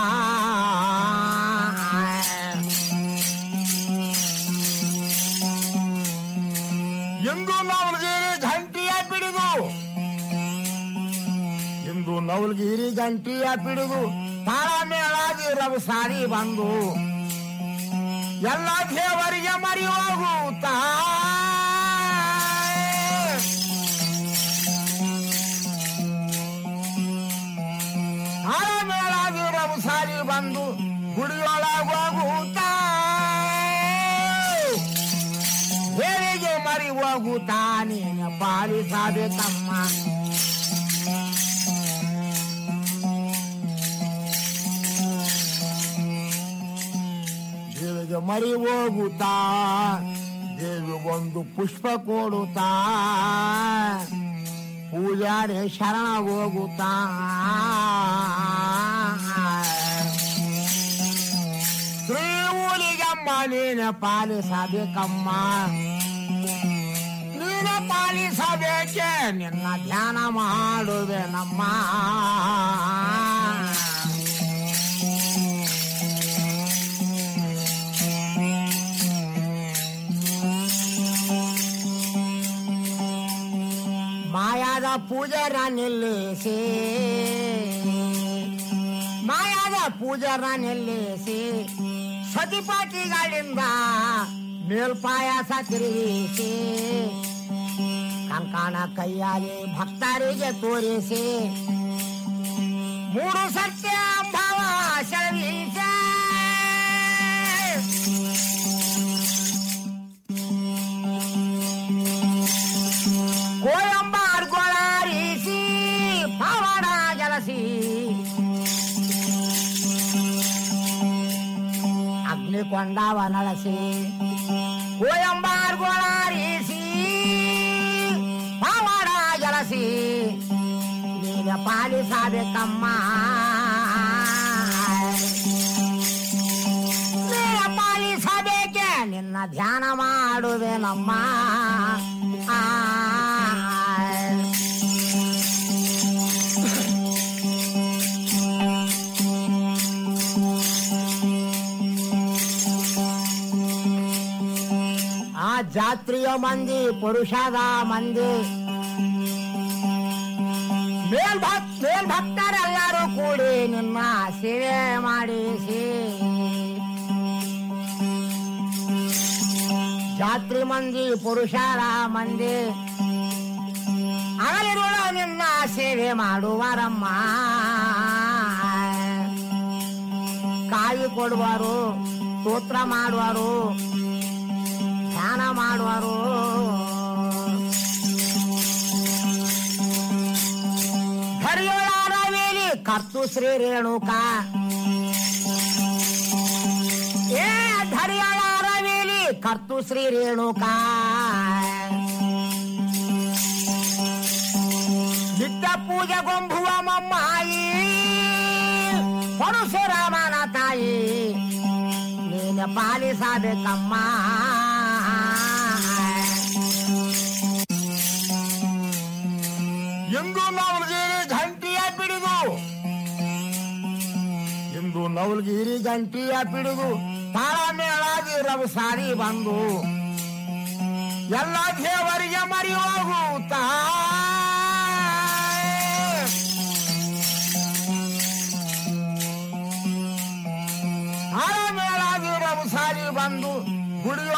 ಇಂದು ನವಲಗಿರಿ ಘಂಟಿಯ ಬಿಡಿದು ಇಂದು ನವಲಗಿರಿ ಗಂಟಿಯ ಬಿಡಿದು ತಾಳ ಮೇಳಾಗಿ ರವಿ ಸಾರಿ ಬಂದು ಎಲ್ಲ ದೇವರಿಗೆ ಮರಿ ಹೋಗುತ್ತಾ ತಾಳ ಮೇಳಾಗಿ ರವಿ ಸಾರಿ ಬಂದು ಗುಡಿಯೊಳಗೆ ಹೋಗುತ್ತಾ ದೇವಿಗೆ ಮರಿ ಹೋಗುತ್ತಾ ನೀನು ಪಾಲಿಸಬೇಕಮ್ಮ ದೇವಿಗೆ ಮರಿ ಹೋಗುತ್ತಾ ದೇವಿ ಒಂದು ಪುಷ್ಪ ಕೊಡುತ್ತಾ ಪೂಜಾರಿ ಶರಣ ಹೋಗುತ್ತಾ ಶ್ರೀಊಲಿಗಮ್ಮ ನೀನು ಪಾಲಿಸಬೇಕಮ್ಮ ನೀನು ಪಾಲಿಸಬೇಕೆ ನಿನ್ನ ಧ್ಯಾನ ಮಾಡುವೆ ನಮ್ಮ ಮಾಯಾದ ಪೂಜಾರ ನಿಲ್ಲಿಸಿ ಮಾಯಾದ ಪೂಜಾರ ನಿಲ್ಲಿಸಿ ಸತಿಪಾಟಿಗಳಿಂದ ಮೇಲ್ಪಾಯಾಸ ತಿರುಗಿಸಿ ಕಂಕಣ ಕೈಯಾಗಿ ಭಕ್ತರಿಗೆ ತೋರಿಸಿ ಮೂರು ಸತ್ಯ ಭಾವ ಶರವೀಸ ಕೋಯಂಬಾರ್ ಗೊಳಾರಿಸಿ ಪವಾಡ ಜಲಸಿ ಅಗ್ನಿ ಕೊಂಡವ ನಳಸಿ ಕೋಯಂಬಾರ್ ಗೊಳಾರಿಸಿ ಪವಾಡ ಜಲಸಿ ನೀನ ಪಾಲಿಸಬೇಕಮ್ಮ ನೀನ ಪಾಲಿಸಬೇಕೆ ನಿನ್ನ ಧ್ಯಾನ ಮಾಡುವೆ ನಮ್ಮ ಆ ಆ ಜಾತ್ರೆಯ ಮಂದಿ ಪುರುಷದ ಮಂದಿ ಮೇಲ್ಭಕ್ ಮೇಲ್ಭಕ್ತರೆಲ್ಲರೂ ಕೂಡಿ ನಿಮ್ಮ ಸೇವೆ ಮಾಡಿಸಿ ಜಾತ್ರೆ ಮಂದಿ ಪುರುಷರ ಮಂದಿ ಅವರಿರುವ ನಿನ್ನ ಸೇವೆ ಮಾಡುವರಮ್ಮ ಕಾಯಿ ಕೊಡುವರು ಸ್ತೋತ್ರ ಮಾಡುವರು ಧ್ಯಾನ ಮಾಡುವರು ವೇಲಿ ಕರ್ತು ಶ್ರೀ ರೇಣುಕ ಏ ವೇಲಿ ಕರ್ತು ಶ್ರೀ ರೇಣುಕ ನಿತ್ಯ ಪೂಜೆ ಗೊಂಬುವ ಮಮ್ಮಾಯಿ ಪರಶುರಾಮನ ತಾಯಿ ನೀನು ಪಾಲಿಸಬೇಕಮ್ಮ ಎಂದು ನವಲಗಿರಿ ಘಂಟಿಯ ಬಿಡುದು ಎಂದು ನವಲಗಿರಿ ಗಂಟಿಯ ಬಿಡುದು ತಾಳ ಮೇಳಾಗಿ ರವಿ ಸಾರಿ ಬಂದು ಎಲ್ಲ ದೇವರಿಗೆ ಮರಿ ಹೋಗುತ್ತಾ ತಂದು ಗುಡಿಯೋ